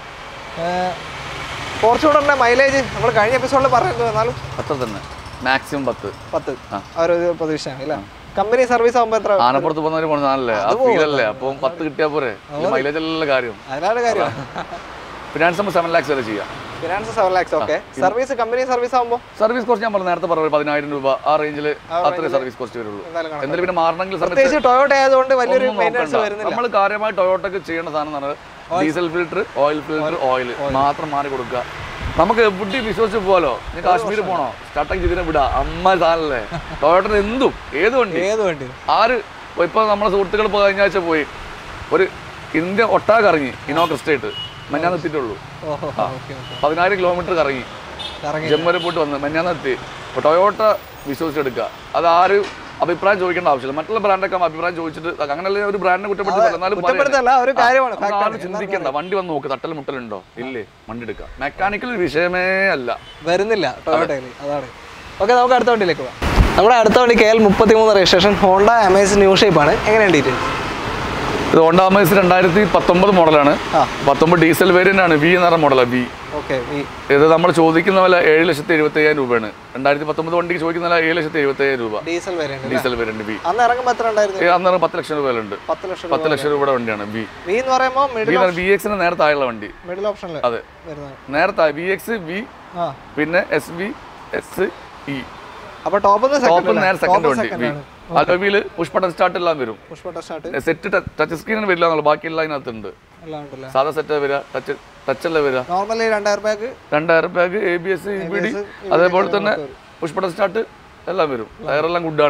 ഫോർച്യൂണറിന്റെ മൈലേജ് നമ്മൾ കഴിഞ്ഞ എപ്പിസോഡിൽ പറയുന്നത് എന്നാലും അത്ര തന്നെ മാക്സിമം പത്ത് പത്ത് ആ. ആ ഒരു പ്രതീക്ഷയാണ് അല്ലേ കമ്പനി സർവീസ് ആകുമ്പോൾ എത്ര ആനപ്പുറത്ത് പോകുന്നവര് പോണ സാധനല്ലേ ആ ഫീലല്ലേ അപ്പം പത്ത് കിട്ടിയാൽ പോരെ മൈലേജ് അല്ല കാര്യം അതിനാണ് കാര്യം ഫിനാൻസ് നമ്മൾ സെവൻ ലാക്സ് വരെ ചെയ്യാം finance seven lakhs okay service company service ആകുമ്പോൾ സർവീസ് കുറച്ച് ഞാൻ പറഞ്ഞു നേരത്തെ പറഞ്ഞു പതിനായിരം രൂപ ആ റേഞ്ചിൽ അത്രേ സർവീസ് കോസ്റ്റ് വരുള്ളൂ എന്തായാലും കണക്ക് എന്തെങ്കിലും പിന്നെ മാറണമെങ്കിൽ സമയത്ത് പ്രത്യേകിച്ച് ടൊയോട്ട ആയതുകൊണ്ട് വലിയൊരു ഒന്നും മെയിൻ്റെനൻസ് നോക്കണ്ട. വരുന്നില്ല നമ്മൾ കാര്യമായി ടൊയോട്ടക്ക് ചെയ്യേണ്ട സാധനം എന്ന് പറഞ്ഞാൽ diesel filter oil filter oil മാത്രം മാറി കൊടുക്കുക നമുക്ക് എവിടെ വിശ്വസിച്ച് പോകാലോ നീ കാശ്മീർ പോണോ സ്റ്റാർട്ടൊക്കെ ചെയ്തിനെ വിടാ അമ്മ സാധനല്ലേ ടൊയോട്ടന് എന്തും ഏത് വണ്ടി ഏത് വണ്ടി ആര് ഇപ്പൊ നമ്മളെ സുഹൃത്തുക്കൾ ഇപ്പോൾ കഴിഞ്ഞ ആഴ്ച പോയി ഒരു ഇന്ത്യ ഒട്ടാകെ ഇറങ്ങി ഇനോ ക്രിസ്റ്റേറ്റ് മെന്നാന്ന് എത്തിയിട്ടുള്ളൂ ഓഹോ ഓക്കെ ഓക്കെ പതിനായിരം കിലോമീറ്റർ കറങ്ങി ഇറങ്ങി ജമ്മു വരെ പോയിട്ട് വന്ന് മെന്നാന്ന് എത്തി അപ്പോൾ ടൊയോട്ട വിശ്വസിച്ചെടുക്കുക അത് ആര് അഭിപ്രായം ചോദിക്കേണ്ട ആവശ്യമില്ല മറ്റുള്ള ബ്രാൻഡൊക്കെ അഭിപ്രായം ചോദിച്ചിട്ട് അങ്ങനെയല്ല ഒരു ബ്രാൻഡിനെ കുറ്റപ്പെടുത്തി എന്നാലും പറയല്ലേ. കുറ്റപ്പെടുത്തല്ല ഒരു കാര്യമാണ് നമുക്ക് ആരും ചിന്തിക്കണ്ട വണ്ടി വന്ന് നോക്ക് തട്ടൽ മുട്ടലുണ്ടോ ഇല്ലേ വണ്ടി എടുക്കുക മെക്കാനിക്കൽ വിഷയമേ അല്ല വരുന്നില്ല ടൊയോട്ടയിൽ അതാണ് ഓക്കെ നമുക്ക് അടുത്ത വണ്ടിയിലേക്ക് പോകാം നമ്മുടെ അടുത്ത വണ്ടി കെ എൽ മുപ്പത്തി മൂന്ന് registration Honda Amaze new shape ആണ് എങ്ങനെയാണ് ഡീറ്റെയിൽസ് ഇത് ഹോണ്ട അമേസ് രണ്ടായിരത്തി പത്തൊമ്പത് മോഡലാണ് ആ. പത്തൊമ്പത് ഡീസൽ വേരിയന്റ് ആണ് വി എന്ന് പറഞ്ഞ മോഡലാണ് വി ഓക്കെ ഈ ഇത് നമ്മൾ ചോദിക്കുന്ന വില ഏഴ് ലക്ഷത്തി എഴുപത്തി അയ്യായിരം രൂപയാണ് രണ്ടായിരത്തി പത്തൊമ്പത് വണ്ടിക്ക് ചോദിക്കുന്ന വില ഏഴ് ലക്ഷത്തി എഴുപത്തി അയ്യായിരം രൂപ diesel variant diesel variant V അന്ന് ഇറങ്ങുമ്പോൾ എത്ര ഉണ്ടായിരുന്നു അന്നേരം പത്ത് ലക്ഷം രൂപ വിലയുണ്ട് പത്ത് ലക്ഷം പത്ത് ലക്ഷം രൂപയുടെ വണ്ടിയാണ് വി വി എന്ന് പറയുമ്പോൾ മിഡിൽ വി എക്സിന് നേരെ താഴെയുള്ള വണ്ടി മിഡിൽ ഓപ്ഷനിൽ അതെ വരുന്നത് നേരത്തെ വി എക്സ് വി ആ പിന്നെ എസ് വി എസ് ഇ അപ്പൊ ടോപ്പ് ടോപ്പ് നേരെ സെക്കൻഡ് സെക്കൻഡ് വണ്ടി വി അലോവിയിൽ പുഷ് ബട്ടൺ സ്റ്റാർട്ട് എല്ലാം വരും പുഷ്പ സ്റ്റാർട്ട് സെറ്റ് ടച്ച് സ്ക്രീനിന് വരില്ല എന്നുള്ളൂ ബാക്കിയെല്ലാം അതിനകത്തുണ്ട് എല്ലാം ഉണ്ടല്ലേ സാധാ സെറ്റ് വരിക ടച്ച് ടച്ച് അല്ലേ വരിക നോർമലി രണ്ടായിരം ബാഗ് രണ്ട് air bag A B S E B D അതേപോലെ തന്നെ പുഷ് ബട്ടൺ സ്റ്റാർട്ട് എല്ലാം വരും ടയറെല്ലാം ഗുഡാണ്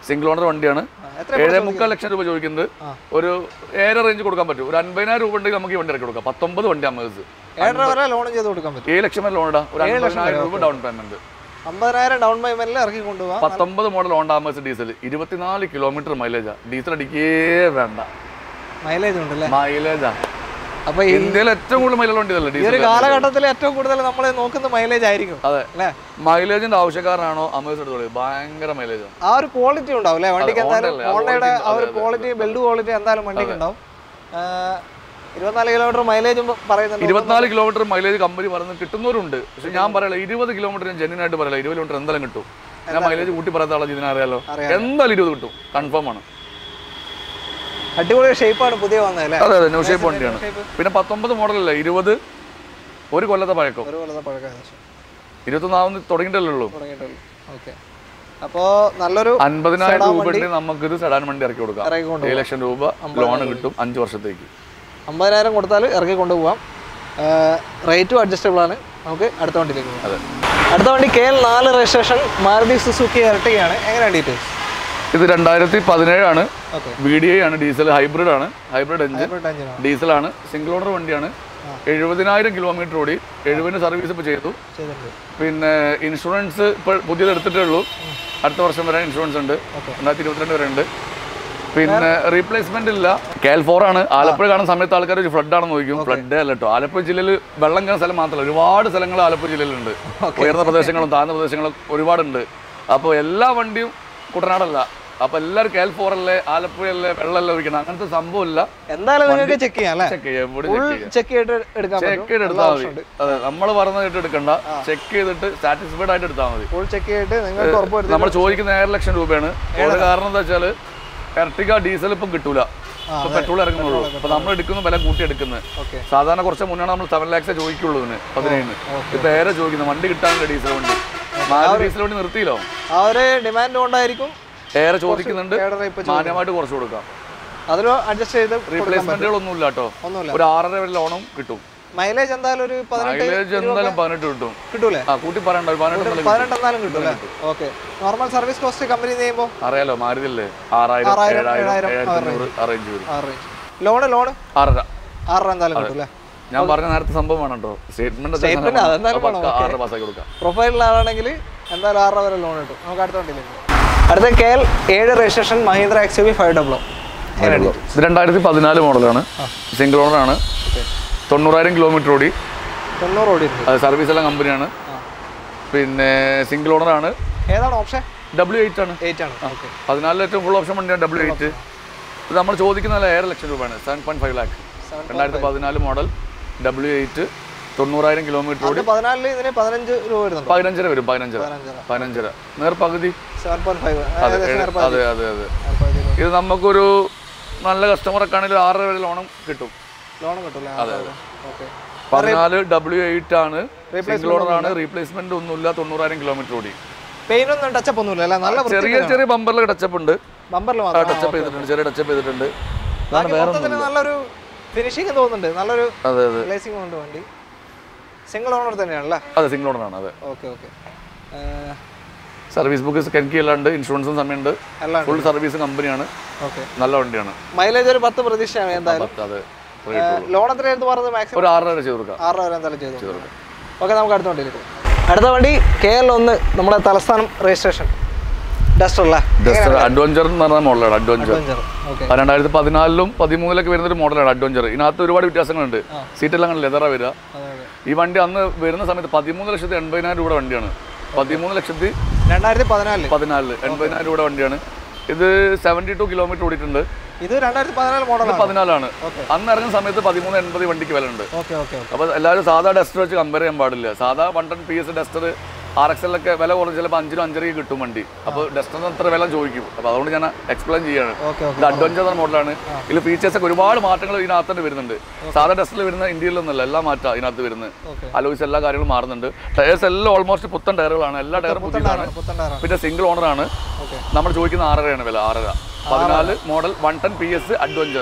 സിംഗിൾ ഓണർ വണ്ടിയാണ് ആ, എത്ര ഏഴേ മുക്കാൽ ലക്ഷം രൂപ ചോദിക്കുന്നത് ആ. ഒരു ഏഴര റേഞ്ച് കൊടുക്കാൻ പറ്റും ഒരു അൻപതിനായിരം രൂപ ഉണ്ടെങ്കിൽ നമുക്ക് ഈ വണ്ടി ഇറക്കി കൊടുക്കാം പത്തൊമ്പത് വണ്ടി അമേഴ്സ് ഏഴര വരെ ലോൺ ചെയ്ത് കൊടുക്കാൻ പറ്റും ഏഴ് ലക്ഷം വരെ ലോൺ ഇടാം ഒരു അൻപതിനായിരം രൂപ ഡൗൺ പേയ്മെന്റ് അമ്പതിനായിരം ഡൗൺ പേയ്മെന്റിൽ ഇറക്കി കൊണ്ടുപോകാം പത്തൊമ്പത് മോഡൽ ഹോണ്ട അമേഴ്സ് ഡീസൽ ഇരുപത്തിനാല് കിലോമീറ്റർ മൈലേജാ ഡീസൽ അടിക്കേ വേണ്ട മൈലേജ് ഉണ്ടല്ലേ മൈലേജാ അപ്പൊ ഈ ഇന്ത്യയിൽ ഏറ്റവും കൂടുതൽ മൈലേജ് വണ്ടി ഇതല്ലേ ഈ ഒരു ഡീസൽ കാലഘട്ടത്തിൽ ഏറ്റവും കൂടുതൽ നമ്മൾ നോക്കുന്ന മൈലേജ് ആയിരിക്കും അതെ അല്ലേ മൈലേജിന്റെ ആവശ്യക്കാരനാണോ അമേഴ്സ് എടുത്തോളൂ ഭയങ്കര മൈലേജ് ആ ഒരു ക്വാളിറ്റി ഉണ്ടാവും അല്ലേ വണ്ടിക്ക് എന്തായാലും Honda അല്ലേ? ആ ഹോണ്ടയുടെ quality ആ ഒരു അതെ, അതെ, ക്വാളിറ്റി ബിൽഡ് ക്വാളിറ്റി എന്തായാലും വണ്ടിക്ക് ഉണ്ടാവും ആ, ഇരുപത്തിനാല് കിലോമീറ്റർ മൈലേജും പറയുന്നുണ്ട് ഇരുപത്തിനാല് കിലോമീറ്റർ മൈലേജ് കമ്പനി പറയുന്നത് കിട്ടുന്നവരുണ്ട് പക്ഷെ ഞാൻ പറയല ഇരുപത് കിലോമീറ്റർ ഞാൻ ജെന്യൻ ആയിട്ട് പറയല ഇരുപത് കിലോമീറ്റർ എന്തായാലും കിട്ടും ഞാൻ മൈലേജ് കൂട്ടി പറയാത്ത ആളെ ഇതിനറിയാലോ അറിയാം. എന്തായാലും ഇരുപത് കിട്ടും കൺഫേം ആണ് അടിപൊളി ഷേപ്പാണ് പുതിയ വന്നത് അല്ലേ അതെ അതെ ന്യൂ ഷേപ്പ് വണ്ടിയാണ് shape. പിന്നെ പത്തൊമ്പത് മോഡലല്ല ഇരുപത് ഒരു കൊല്ലത്തെ പഴക്കം ഒരു കൊല്ലത്തെ പഴക്കം ഏകദേശം ഇരുപത്തൊന്നാമത് തുടങ്ങിയിട്ടല്ലേ ഉള്ളൂ തുടങ്ങിയിട്ടുള്ളൂ ഓക്കെ അപ്പോൾ നല്ലൊരു അൻപതിനായിരം രൂപ ഉണ്ടെങ്കിൽ നമുക്ക് ഇത് സെഡാൻ വണ്ടി ഇറക്കി കൊടുക്കാം ഇറക്കി കൊണ്ട് ഏഴ് ലക്ഷം രൂപ ലോൺ കിട്ടും അഞ്ച് വർഷത്തേക്ക് അമ്പതിനായിരം കൊടുത്താൽ ഇറക്കി കൊണ്ടുപോകാം റേറ്റും അഡ്ജസ്റ്റബിൾ ആണ് നമുക്ക് അടുത്ത വണ്ടിയിലേക്ക് പോകാം അതെ അടുത്ത വണ്ടി കെ എൽ നാല് രജിസ്ട്രേഷൻ മാരുതി സുസുക്കി ഇരട്ടിയാണ് എങ്ങനെയാണ് ഡീറ്റെയിൽസ് ഇത് രണ്ടായിരത്തി പതിനേഴാണ് ഓക്കെ വി ഡി ഐ ആണ് ഡീസൽ ഹൈബ്രിഡ് ആണ് ഹൈബ്രിഡ് എഞ്ചിൻ ഹൈബ്രിഡ് എഞ്ചിനാണ് ഡീസലാണ് സിംഗിൾ ഓണർ വണ്ടിയാണ് എഴുപതിനായിരം കിലോമീറ്റർ ഓടി എഴുപതിന് സർവീസ് ഇപ്പോൾ ചെയ്തു ചെയ്തിട്ടുണ്ട് പിന്നെ ഇൻഷുറൻസ് ഇപ്പോൾ പുതിയത് എടുത്തിട്ടേ ഉള്ളൂ അടുത്ത വർഷം വരെ ഇൻഷുറൻസ് ഉണ്ട് Okay. രണ്ടായിരത്തി ഇരുപത്തിരണ്ട് വരെ ഉണ്ട് പിന്നെ റീപ്ലേസ്മെന്റ് ഇല്ല കേൽ ഫോർ ആണ് ആലപ്പുഴ കാണുന്ന സമയത്ത് ആൾക്കാർ ഒരു ഫ്ലഡ് ആണെന്ന് ചോദിക്കും ഫ്ലഡ് അല്ല കേട്ടോ ആലപ്പുഴ ജില്ലയിൽ വെള്ളം കയറുന്ന സ്ഥലം മാത്രമല്ല ഒരുപാട് സ്ഥലങ്ങൾ ആലപ്പുഴ ജില്ലയിലുണ്ട് ഉയർന്ന പ്രദേശങ്ങളും താഴ്ന്ന പ്രദേശങ്ങളും ഒരുപാടുണ്ട് അപ്പോൾ എല്ലാ വണ്ടിയും കുട്ടനാടല്ല അപ്പോൾ എല്ലാവരും കേൽ ഫോർ അല്ലേ ആലപ്പുഴ അല്ലേ വെള്ളമല്ലേ ഒഴിക്കണം അങ്ങനത്തെ സംഭവമില്ല എന്തായാലും നിങ്ങൾക്ക് ചെക്ക് ചെയ്യാം അല്ലേ ചെക്ക് ചെയ്യാം എവിടെ ഫുൾ ചെക്ക് ചെയ്യാം ചെക്ക് ചെയ്തിട്ട് എടുക്കാൻ ചെക്ക് പറ്റും ചെയ്ത് എടുത്താൽ മതി അതെ നമ്മൾ പറഞ്ഞിട്ട് എടുക്കണ്ട ചെക്ക് ചെയ്തിട്ട് സാറ്റിസ്ഫൈഡ് ആയിട്ട് എടുത്താൽ മതി ഫുൾ ചെക്ക് ചെയ്തിട്ട് നിങ്ങൾക്ക് ഉറപ്പ് വരുത്തി നമ്മൾ ചോദിക്കുന്ന ഏഴര ലക്ഷം രൂപയാണ് ഒരു കാരണം എന്താ വെച്ചാൽ എർട്ടിക ഡീസൽ ഇപ്പം കിട്ടൂല ഇപ്പൊ പെട്രോൾ ഇറങ്ങുന്നുള്ളൂ അപ്പൊ നമ്മൾ എടുക്കുന്ന വില കൂട്ടി എടുക്കുന്നത് ഓക്കെ സാധാരണ കുറച്ച് മുന്നാണ് നമ്മൾ സെവൻ ലാക്സേ ചോദിക്കുള്ളൂ ഇതിന് പതിനേഴിന് ഇപ്പൊ ഏറെ ചോദിക്കുന്നത് വണ്ടി കിട്ടാനില്ല ഡീസൽ വണ്ടി നാല് ഡീസൽ വണ്ടി നിർത്തിയില്ലോ ആ ഒരു ഡിമാൻഡ് കൊണ്ടായിരിക്കും ഏറെ ചോദിക്കുന്നുണ്ട് ഏഴര ഇപ്പൊ മാന്യമായിട്ട് കുറച്ച് കൊടുക്കാം അതിലും അഡ്ജസ്റ്റ് ചെയ്ത് റീപ്ലേസ്മെന്റുകളൊന്നും ഇല്ല കേട്ടോ ഒന്നുമില്ല ഒരു ആറര വരെ ലോണും കിട്ടും മൈലേജ് എന്തായാലും ഒരു പതിനെട്ട് മൈലേജ് എന്തായാലും പതിനെട്ട് കിട്ടും കിട്ടൂലേ ആ കൂട്ടി പറയണ്ട ഒരു പതിനെട്ട് എന്തായാലും കിട്ടും. പതിനെട്ട് എന്തായാലും കിട്ടും അല്ലേ okay normal service cost company ചെയ്യുമ്പോൾ അറിയാലോ മാരുതില്ലേ ആറായിരം ആറായിരം, ഏഴായിരം ഏഴായിരം, ഏഴായിരത്തി അഞ്ഞൂറ് അറേഞ്ച് വരും ആറ് റേഞ്ച് ലോണ് ലോണ് ആറര ആറ് രൂപ എന്തായാലും കിട്ടും അല്ലേ ഞാൻ പറഞ്ഞ നേരത്തെ സംഭവം വേണം കേട്ടോ സ്റ്റേറ്റ്മെന്റ് Statement അതെന്തായാലും വേണം, okay. ആറര പാസ്സാക്കി കൊടുക്കാം പ്രൊഫൈലിലാണെങ്കിൽ എന്തായാലും ആറ് രൂപ വരെ ലോൺ കിട്ടും നമുക്ക് അടുത്ത വണ്ടിയിലേക്ക് പോകാം. അടുത്ത കെ എൽ ഏഴ് registration Mahindra X U V five W ഇത് രണ്ടായിരത്തി പതിനാല് മോഡലാണ് സിംഗിൾ ഓണർ ആണ് തൊണ്ണൂറായിരം കിലോമീറ്റർ ഓടി തൊണ്ണൂറ് ഓടി ഉണ്ട് അത് സർവീസ് എല്ലാം കമ്പനിയാണ് ആ. പിന്നെ സിംഗിൾ ഓണർ ആണ് ഏതാണ് ഓപ്ഷൻ ഡബ്ല്യു എയ്റ്റ് ആണ് എയ്റ്റ് ആണ് ഓക്കെ പതിനാലിൽ ഏറ്റവും ഫുൾ ഓപ്ഷൻ വണ്ടിയാണ് ഡബ്ല്യു എയ്റ്റ് ഇത് നമ്മൾ ചോദിക്കുന്ന ഏഴര ലക്ഷം രൂപയാണ് സെവൻ പോയിന്റ് ഫൈവ് ലാക്ക് രണ്ടായിരത്തി പതിനാല് മോഡൽ ഡബ്ല്യു എയ്റ്റ് തൊണ്ണൂറായിരം കിലോമീറ്റർ ഓടി അത് പതിനാലില് ഇതിന് പതിനഞ്ച് രൂപ വരുന്നുണ്ട് പതിനഞ്ചര വരും പതിനഞ്ചര പതിനഞ്ചര പതിനഞ്ചര നേർ പകുതി സെവൻ പോയിന്റ് ഫൈവ് അതെ ഏകദേശം ഏഴ്- നേരെ പകുതി. അതെ അതെ അതെ നേരെ പകുതി ലോൺ. ഇത് നമുക്കൊരു നല്ല കസ്റ്റമറൊക്കെ ആണെങ്കിൽ ഒരു ആറര വരെ ലോണും കിട്ടും ലോണും കിട്ടൂലേ ഓക്കെ പതിനാല് ഡബ്ല്യു എയ്റ്റ് ആണ് സിംഗിൾ ഓണർ ആണ് റീപ്ലേസ്മെന്റ് ഒന്നുമില്ല തൊണ്ണൂറായിരം കിലോമീറ്റർ ഓടി പെയിനൊന്നും ടച്ചപ്പ് ഒന്നുമില്ല അല്ലേ നല്ല ചെറിയ ചെറിയ ബമ്പറിൽ ടച്ചപ്പ് ഉണ്ട് ബമ്പറിൽ മാത്രം ടച്ചപ്പ് ചെയ്തിട്ടുണ്ട് ചെറിയ ടച്ചപ്പ് ചെയ്തിട്ടുണ്ട് ബാക്കി മൊത്തത്തിൽ നല്ലൊരു ഫിനിഷിംഗ് തോന്നുന്നുണ്ട് നല്ലൊരു അതെ അതെ ഗ്ലേസിംഗ് ഉണ്ട് വണ്ടി സിംഗിൾ ഓണർ തന്നെയാണല്ലേ അതെ സിംഗിൾ ഓണർ ആണ് അതെ ഓക്കെ ഓക്കെ സർവീസ് ബുക്ക് കെൻകി എല്ലാം ഉണ്ട് ഇൻഷുറൻസും സമയമുണ്ട് എല്ലാം ഫുൾ സർവീസ് കമ്പനിയാണ് ഓക്കെ നല്ല വണ്ടിയാണ് മൈലേജ് ഒരു പത്ത് പ്രതീക്ഷയാണ് എന്തായാലും പത്ത് അതെ rate ഉള്ളൂ. ലോൺ എത്രയായിരുന്നു പറഞ്ഞത് മാക്സിമം ഒരു ആറര വരെ ചെയ്ത് കൊടുക്കാം ആറ് രൂപ വരെ എന്തായാലും ചെയ്തു ഓക്കെ നമുക്ക് അടുത്ത വണ്ടിയിലേക്ക് പോകാം. അടുത്ത വണ്ടി കെ എൽ ഒന്ന് നമ്മുടെ തലസ്ഥാനം രജിസ്ട്രേഷൻ ഡസ്റ്റർ അല്ലേ ജസ്റ്റ് അഡ്വഞ്ചർ എന്ന് പറഞ്ഞ മോഡലാണ് അഡ്വഞ്ചർ അഡ്വഞ്ചർ ഓക്കെ അത് രണ്ടായിരത്തി പതിനാലിലും പതിമൂന്നിലൊക്കെ വരുന്ന ഒരു മോഡലാണ് അഡ്വഞ്ചർ ഇതിനകത്ത് ഒരുപാട് വ്യത്യാസങ്ങളുണ്ട് സീറ്റെല്ലാം അങ്ങനെ ലെതറാ വരിക അതെ അതെ ഈ വണ്ടി അന്ന് വരുന്ന സമയത്ത് പതിമൂന്ന് ലക്ഷത്തി എൺപതിനായിരം രൂപയുടെ വണ്ടിയാണ് പതിമൂന്ന് ലക്ഷത്തി രണ്ടായിരത്തി പതിനാലില് പതിനാലില് എൺപതിനായിരം രൂപയുടെ വണ്ടിയാണ് ഇത് സെവൻറ്റി ടു കിലോമീറ്റർ ഓടിയിട്ടുണ്ട് ഇത് രണ്ടായിരത്തി പതിനാല് മോഡലാണ് പതിനാലാണ് Okay. അന്ന് ഇറങ്ങുന്ന സമയത്ത് പതിമൂന്ന് എൺപത് വണ്ടിക്ക് വില ഉണ്ട് ഓക്കെ ഓക്കെ ഓക്കെ അപ്പോൾ എല്ലാവരും സാധാ ഡസ്റ്റർ വെച്ച് കമ്പയർ ചെയ്യാൻ പാടില്ല സാധാ one ten P S Duster R X എല്ലൊക്കെ വില കുറഞ്ഞ് ചിലപ്പോൾ അഞ്ചിനും അഞ്ചരയ്ക്ക് കിട്ടും വണ്ടി അപ്പോൾ ഡസ്റ്ററിന് അത്ര വില ചോദിക്കും അപ്പോൾ അതുകൊണ്ട് ഞാൻ എക്സ്പ്ലെയിൻ ചെയ്യാണ് ഓക്കെ ഓക്കെ ഇത് അഡ്വഞ്ചർ എന്ന മോഡലാണ് ഇതിൽ ഫീച്ചേഴ്സ് ഒക്കെ ഒരുപാട് മാറ്റങ്ങൾ ഇതിനകത്ത് തന്നെ വരുന്നുണ്ട് സാധാ ഡസ്റ്ററിൽ വരുന്ന ഇന്ത്യയിലൊന്നുമല്ല എല്ലാ മാറ്റാ ഇതിനകത്ത് വരുന്നത് ഓക്കെ അലോയ്സ് എല്ലാ കാര്യങ്ങളും മാറുന്നുണ്ട് ടയേഴ്സ് എല്ലാം ഓൾമോസ്റ്റ് പുത്തൻ ടയറുകളാണ് എല്ലാ ടയറും പുതിയതാണ് പുത്തണ്ടാറാണ് പിന്നെ സിംഗിൾ ഓണറാണ് ഓക്കെ നമ്മൾ ചോദിക്കുന്ന ആറരയാണ് വില ആറര പതിനാല് model one ten P S adventure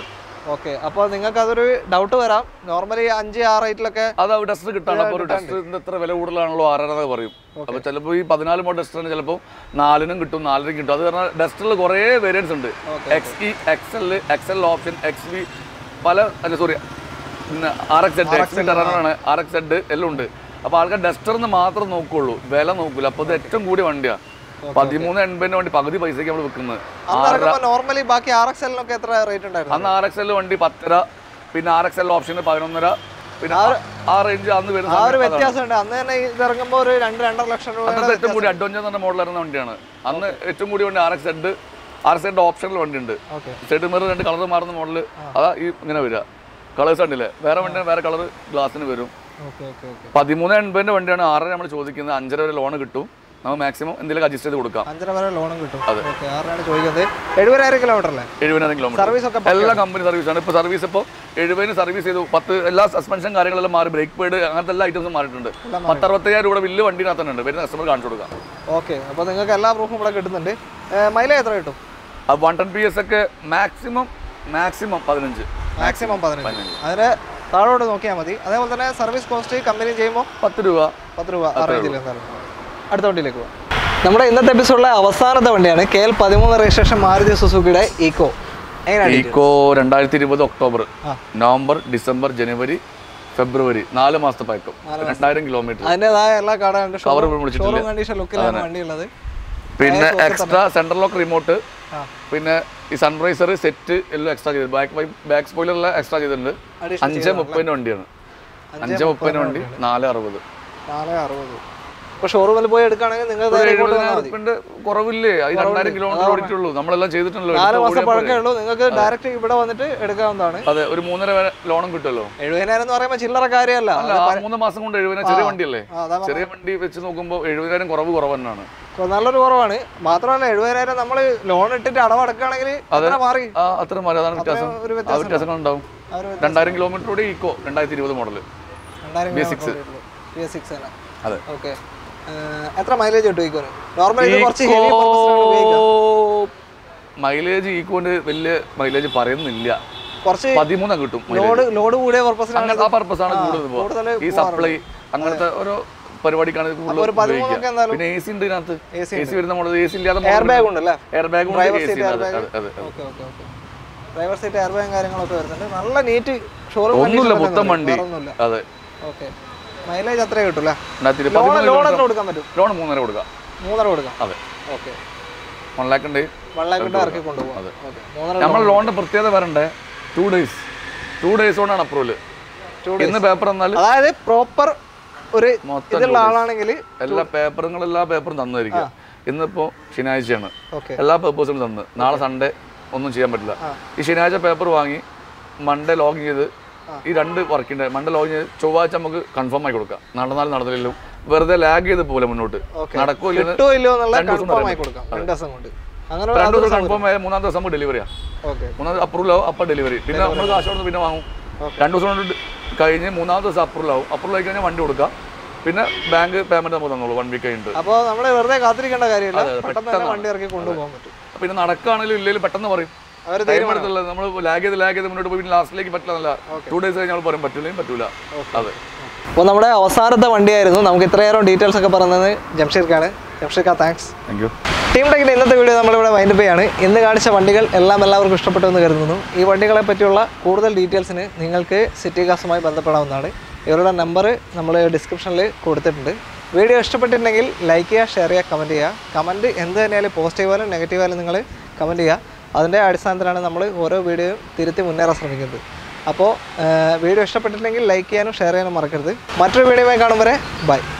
okay അപ്പോൾ നിങ്ങൾക്ക് അതൊരു ഡൗട്ട് വരാം നോർമലി അഞ്ച് ആ റേറ്റിലൊക്കെ അത് ടെസ്റ്റ് കിട്ടാണ് അപ്പോൾ ഒരു ടെസ്റ്റിന്റെ എത്ര വില കൂടുതലാണല്ലോ ആറര പറയും അപ്പോൾ ചിലപ്പോൾ ഈ പതിനാല് മോഡൽ ടെസ്റ്റിന് ചിലപ്പോൾ നാലിനും കിട്ടും നാലിനും കിട്ടും അത് കാരണം ടെസ്റ്റിൽ കുറേ വേരിയൻസ് ഉണ്ട് X E X L X L option X V പല അല്ല സോറി പിന്നെ ആർ എക്സ് എഡ് എക്സ് ടെറാണ് ആർ എക്സ് എഡ് എല്ലാം ഉണ്ട് അപ്പോൾ ആൾക്കാർ ഡസ്റ്ററിന്ന് മാത്രം നോക്കുള്ളൂ വില നോക്കൂല അപ്പോൾ ഇത് ഏറ്റവും കൂടിയ വണ്ടിയാണ് പതിമൂന്ന് എൺപതിന് വേണ്ടി പകുതി പൈസയ്ക്ക് നമ്മൾ വിൽക്കുന്നത് അന്ന് ഇറങ്ങുമ്പോൾ നോർമലി ബാക്കി ആർ എക്സ് എല്ലിനൊക്കെ എത്ര റേറ്റ് ഉണ്ടായിരുന്നു അന്ന് ആർ എക്സ് എൽ വണ്ടി പത്തര പിന്നെ ആർ എക്സ് എൽ ഓപ്ഷന് പതിനൊന്നര പിന്നെ ആ റേഞ്ച് അന്ന് വരുന്ന ആ ഒരു സമയത്ത് അതാണ്. വ്യത്യാസമുണ്ട് അന്ന് തന്നെ ഇത് ഇറങ്ങുമ്പോൾ ഒരു രണ്ട് രണ്ടര ലക്ഷം രൂപ അന്നത്തെ ഏറ്റവും കൂടി അഡ്വഞ്ചർ എന്ന മോഡൽ ഇറങ്ങുന്ന വണ്ടിയാണ് അന്ന് ഏറ്റവും കൂടി വണ്ടി R X Z R X Z ഓപ്ഷനിൽ വണ്ടി ഉണ്ട് ഓക്കെ സൈഡ് മിറർ രണ്ട് കളർ മാറുന്ന മോഡൽ അതാ ഈ ഇങ്ങനെ വരിക കളേഴ്സ് കണ്ടില്ലേ വേറെ വണ്ടി വേറെ കളർ ഗ്ലാസ്സിന് വരും ഓക്കെ ഓക്കെ ഓക്കെ പതിമൂന്ന് എൺപതിൻ്റെ വണ്ടിയാണ് ആറര നമ്മൾ ചോദിക്കുന്നത് അഞ്ചര വരെ ലോൺ കിട്ടും നമുക്ക് മാക്സിമം എന്തെങ്കിലും അഡ്ജസ്റ്റ് ചെയ്ത് കൊടുക്കാം അഞ്ചര വരെ ലോണും കിട്ടും ഓക്കെ ആറിനാണ് ചോദിക്കുന്നത് എഴുപതിനായിരം കിലോമീറ്റർ അല്ലേ എഴുപതിനായിരം കിലോമീറ്റർ സർവീസ് ഒക്കെ എല്ലാ കമ്പനി സർവീസാണ് ഇപ്പോൾ സർവീസ് ഇപ്പോൾ എഴുപതിന് സർവീസ് ചെയ്തു പത്ത് എല്ലാ സസ്പെൻഷൻ കാര്യങ്ങളെല്ലാം മാറി ബ്രേക്ക് പേഡ് അങ്ങനത്തെ എല്ലാ ഐറ്റംസും മാറിയിട്ടുണ്ട് പത്തറുപത്തയ്യായിരം രൂപ വലിയ വണ്ടിനകത്ത് തന്നെ ഉണ്ട് വരുന്ന കസ്റ്റമർ കാണിച്ചു കൊടുക്കാം ഓക്കെ അപ്പോൾ നിങ്ങൾക്ക് എല്ലാ പ്രൂഫും ഇവിടെ കിട്ടുന്നുണ്ട് മൈലേജ് എത്ര കിട്ടും ആ വൺ ടെൻ പി എസ് ഒക്കെ മാക്സിമം മാക്സിമം പതിനഞ്ച് മാക്സിമം പതിനഞ്ച് അതിന് താഴോട്ട് നോക്കിയാൽ മതി അതേപോലെ തന്നെ സർവീസ് കോസ്റ്റ് കമ്പനി ചെയ്യുമ്പോൾ പത്ത് രൂപ പത്ത് രൂപ ആ റേഞ്ചിൽ എന്തായാലും അടുത്ത വണ്ടിയിലേക്ക് പോകാം നമ്മുടെ ഇന്നത്തെ എപ്പിസോഡിലെ അവസാനത്തെ വണ്ടിയാണ് കെ എൽ പതിമൂന്ന് രജിസ്ട്രേഷൻ മാരുതി സുസുക്കിയുടെ ഈക്കോ എങ്ങനെയാണ് ഈക്കോ രണ്ടായിരത്തി ഇരുപത് ഒക്ടോബർ ആ. നവംബർ ഡിസംബർ ജനുവരി ഫെബ്രുവരി നാല് മാസത്തെ പഴക്കം രണ്ടായിരം കിലോമീറ്റർ അതിൻ്റെതായ എല്ലാ കടയുണ്ട് Cover വിളിച്ചിട്ടില്ല. ഷോറൂം കണ്ടീഷൻ ലുക്കിലാണ് വണ്ടി ഉള്ളത് പിന്നെ എക്സ്ട്രാ സെൻട്രൽ ലോക്ക് റിമോട്ട് ആ. പിന്നെ ഈ സൺറൈസർ സെറ്റ് എല്ലാം എക്സ്ട്രാ ചെയ്തു ബാക്ക് ബാക്ക് സ്പോയിലെല്ലാം എക്സ്ട്രാ ചെയ്തിട്ടുണ്ട് Additional അഞ്ച് മുപ്പതിൻ്റെ വണ്ടിയാണ് അഞ്ച് മുപ്പതിൻ്റെ വണ്ടി നാല് അറുപത് നാല് അറുപത് ഇപ്പോൾ ഷോറൂമിൽ പോയി എടുക്കുകയാണെങ്കിൽ നിങ്ങൾ ഒരു നേരെ ഇങ്ങോട്ട് വന്നാൽ എഴുപതിനായിരം മതി ഉറുപ്പിന്റെ കുറവില്ലേ ഈ രണ്ടായിരം കിലോമീറ്റർ ഓടിയിട്ടുള്ളൂ നമ്മളെല്ലാം ചെയ്തിട്ടുണ്ടല്ലോ നാല് എടുത്ത് മാസം ഓടിയപ്പോൾ പഴക്കേ ഉള്ളൂ നിങ്ങൾക്ക് ഡയറക്റ്റ് ഇവിടെ വന്നിട്ട് എടുക്കാവുന്നതാണ് അതെ ഒരു മൂന്നര വരെ ലോണും കിട്ടുമല്ലോ എഴുപതിനായിരം എന്ന് പറയുമ്പോൾ ചില്ലറ കാര്യമല്ല അല്ല ആ മൂന്ന് മാസം കൊണ്ട് എഴുപതിനായിരം ചെറിയ വണ്ടിയല്ലേ ആ, അതാ ചെറിയ വണ്ടി വെച്ച് നോക്കുമ്പോൾ എഴുപതിനായിരം കുറവ് കുറവ് തന്നെയാണ് കൊ- നല്ലൊരു കുറവാണ് മാത്രമല്ല എഴുപതിനായിരം നമ്മൾ ലോൺ ഇട്ടിട്ട് അടവടക്കുകയാണെങ്കിൽ അത്ര മാറി ആ അത്ര മതി അതാണ് വ്യത്യാസം ഒരു ആ വ്യത്യാസങ്ങൾ ഉണ്ടാവും ആ ഒരു രണ്ടായിരം കിലോമീറ്റർ കൂടി ഈക്കോ രണ്ടായിരത്തി ഇരുപത് മോഡൽ രണ്ടായിരം B six B S six ആണ് അതെ ഓക്കെ എത്ര മൈലേജ് കിട്ടും ഈക്കോന് നോർമലി ഇത് കുറച്ച് ഹെവി ഉപയോഗിക്കാം മൈലേജ് ഈക്കോന്റെ വലിയ മൈലേജ് പറയുന്നില്ല കുറച്ച് പതിമൂന്നാ കിട്ടും mileage. ലോഡ് ലോഡ് കൂടിയ പർപ്പസിനാണ് അങ്ങനത്തെ ആ പർപ്പസ് ആണ് കൂടുതൽ ഇപ്പോ. കൂടുതൽ ഈ സപ്ലൈ അങ്ങനത്തെ ഓരോ പരിപാടിക്കാണ് ഇത് കൂടുതൽ ഒരു പതിമൂന്നൊക്കെ ഉപയോഗിക്കുക. എന്തായാലും പിന്നെ എ സി ഉണ്ട് ഇതിനകത്ത് AC എ സി വരുന്ന മോഡൽ എ സി ഇല്ലാത്ത എയർ ബാഗ് ഉണ്ട് അല്ലേ എയർ ബാഗും Driver A seat C air അതെ bag. അതെ അതെ okay okay okay driver seat air ബാഗും കാര്യങ്ങളൊക്കെ വരുന്നുണ്ട് നല്ല നീറ്റ് ഷോറൂം ഒന്നുമില്ല പുത്തൻ വണ്ടി ഒന്നുമില്ല അതെ ഓക്കെ മൈലേജ് അത്രേ കിട്ടൂല രണ്ടായിരത്തി ലോൺ ഇരുപത്തി ലോൺ എത്ര കൊടുക്കാൻ പറ്റും ലോൺ മൂന്നര കൊടുക്കാം മൂന്നര കൊടുക്കാം അതെ ഓക്കെ വൺ ലാക്ക് ഉണ്ട് വൺ ലാക്ക് കൊണ്ട് ഇറക്കി കൊണ്ടുപോകാം അതെ. ഓക്കെ മൂന്നര നമ്മൾ ലോണിന്റെ പ്രത്യേകത വരണ്ടേ ടു ഡേയ്സ് ടു ഡേയ്സ് കൊണ്ടാണ് അപ്രൂവൽ ഇന്ന് പേപ്പർ എന്നാൽ അതായത് പ്രോപ്പർ ഒരു മൊത്തം ഇതുള്ള ആളാണെങ്കിൽ എല്ലാ പേപ്പറുകളും എല്ലാ പേപ്പറും തന്നിരിക്കും ഇന്നിപ്പോ ശനിയാഴ്ചയാണ് ഓക്കെ എല്ലാ പേപ്പേഴ്സും തന്ന് നാളെ സൺഡേ ഒന്നും ചെയ്യാൻ പറ്റില്ല ഈ ശനിയാഴ്ച പേപ്പർ വാങ്ങി മൺഡേ ലോഗിൻ ചെയ്ത് ഈ രണ്ട് വർക്കിൻ്റെ മൺഡേ ലോഗിൻ ചെയ്ത് ചൊവ്വാഴ്ച നമുക്ക് കൺഫേം ആയി കൊടുക്കാം നടന്നാലും നടന്നില്ലെങ്കിലും വെറുതെ ലാഗ് ചെയ്ത് പോലെ മുന്നോട്ട് നടക്കോ ഇല്ലെന്ന് കിട്ടുമോ ഇല്ലയോ എന്നുള്ള രണ്ട് ദിവസം കൺഫേം ആയി പറയാൻ കൊടുക്കാം രണ്ട് ദിവസം കൊണ്ട് അങ്ങനെ രണ്ട് ദിവസം കൺഫേം ആയ മൂന്നാം ദിവസം നമുക്ക് ഡെലിവറിയാണ് ഓക്കെ മൂന്നാം ദിവസം അപ്രൂവൽ ആവും അപ്പം ഡെലിവറി പിന്നെ നമ്മൾ കാശ് കൊടുത്ത് പിന്നെ വാങ്ങും രണ്ട് ദിവസം കൊണ്ട് കഴിഞ്ഞ് മൂന്നാമത്തെ ദിവസം അപ്രൂവൽ ആവും അപ്രൂവൽ ആയി കഴിഞ്ഞാൽ വണ്ടി കൊടുക്കാം പിന്നെ ബാങ്ക് പേയ്മെന്റ് നമുക്ക് തന്നോളൂ വൺ വീക്ക് കഴിഞ്ഞിട്ട് അപ്പോൾ നമ്മൾ വെറുതെ കാത്തിരിക്കേണ്ട കാര്യമില്ല അതെ, പെട്ടെന്ന് തന്നെ പെട്ടെന്ന് വണ്ടി ഇറക്കി കൊണ്ടുപോകാൻ പറ്റും പിന്നെ നടക്കുകയാണെങ്കിലും ഇല്ലെങ്കിലും പെട്ടെന്ന് പറയും അവർ ടൈം എടുത്തുള്ളത് നമ്മൾ ലാഗ് ചെയ്ത് ലാഗ് ചെയ്ത് മുന്നോട്ട് പോയി ലാസ്റ്റിലേക്ക് പറ്റില്ല ടു ഡേയ്സ് കഴിഞ്ഞാൽ നമ്മൾ പറയും പറ്റില്ലെങ്കിൽ പറ്റൂല അതെ അപ്പോൾ നമ്മുടെ അവസാനത്തെ വണ്ടിയായിരുന്നു നമുക്ക് ഇത്രയേറെ ഡീറ്റെയിൽസ് ഒക്കെ പറഞ്ഞത് ജംഷീർക്കാണ് ജംഷീർക്ക താങ്ക്സ് താങ്ക് യു ടീം ടെക്കിൻ്റെ ഇന്നത്തെ വീഡിയോ നമ്മളിവിടെ വൈൻഡപ്പ് ചെയ്യാണ് ഇന്ന് കാണിച്ച വണ്ടികൾ എല്ലാം എല്ലാവർക്കും ഇഷ്ടപ്പെട്ടു എന്ന് കരുതുന്നു ഈ വണ്ടികളെ പറ്റിയുള്ള കൂടുതൽ ഡീറ്റെയിൽസിന് നിങ്ങൾക്ക് സിറ്റി കാസുമായി ബന്ധപ്പെടാവുന്നതാണ് ഇവരുടെ നമ്പർ നമ്മൾ ഡിസ്ക്രിപ്ഷനിൽ കൊടുത്തിട്ടുണ്ട് വീഡിയോ ഇഷ്ടപ്പെട്ടിട്ടുണ്ടെങ്കിൽ ലൈക്ക് ചെയ്യുക ഷെയർ ചെയ്യുക കമൻറ്റ് ചെയ്യുക കമൻറ്റ് എന്ത് തന്നെയായാലും പോസിറ്റീവ് ആയാലും നെഗറ്റീവ് ആയാലും നിങ്ങൾ കമൻറ്റ് ചെയ്യുക അതിൻ്റെ അടിസ്ഥാനത്തിലാണ് നമ്മൾ ഓരോ വീഡിയോയും തിരുത്തി മുന്നേറാൻ ശ്രമിക്കുന്നത് അപ്പോൾ വീഡിയോ ഇഷ്ടപ്പെട്ടിട്ടുണ്ടെങ്കിൽ ലൈക്ക് ചെയ്യാനും ഷെയർ ചെയ്യാനും മറക്കരുത് മറ്റൊരു വീഡിയോയുമായി കാണും വരെ ബൈ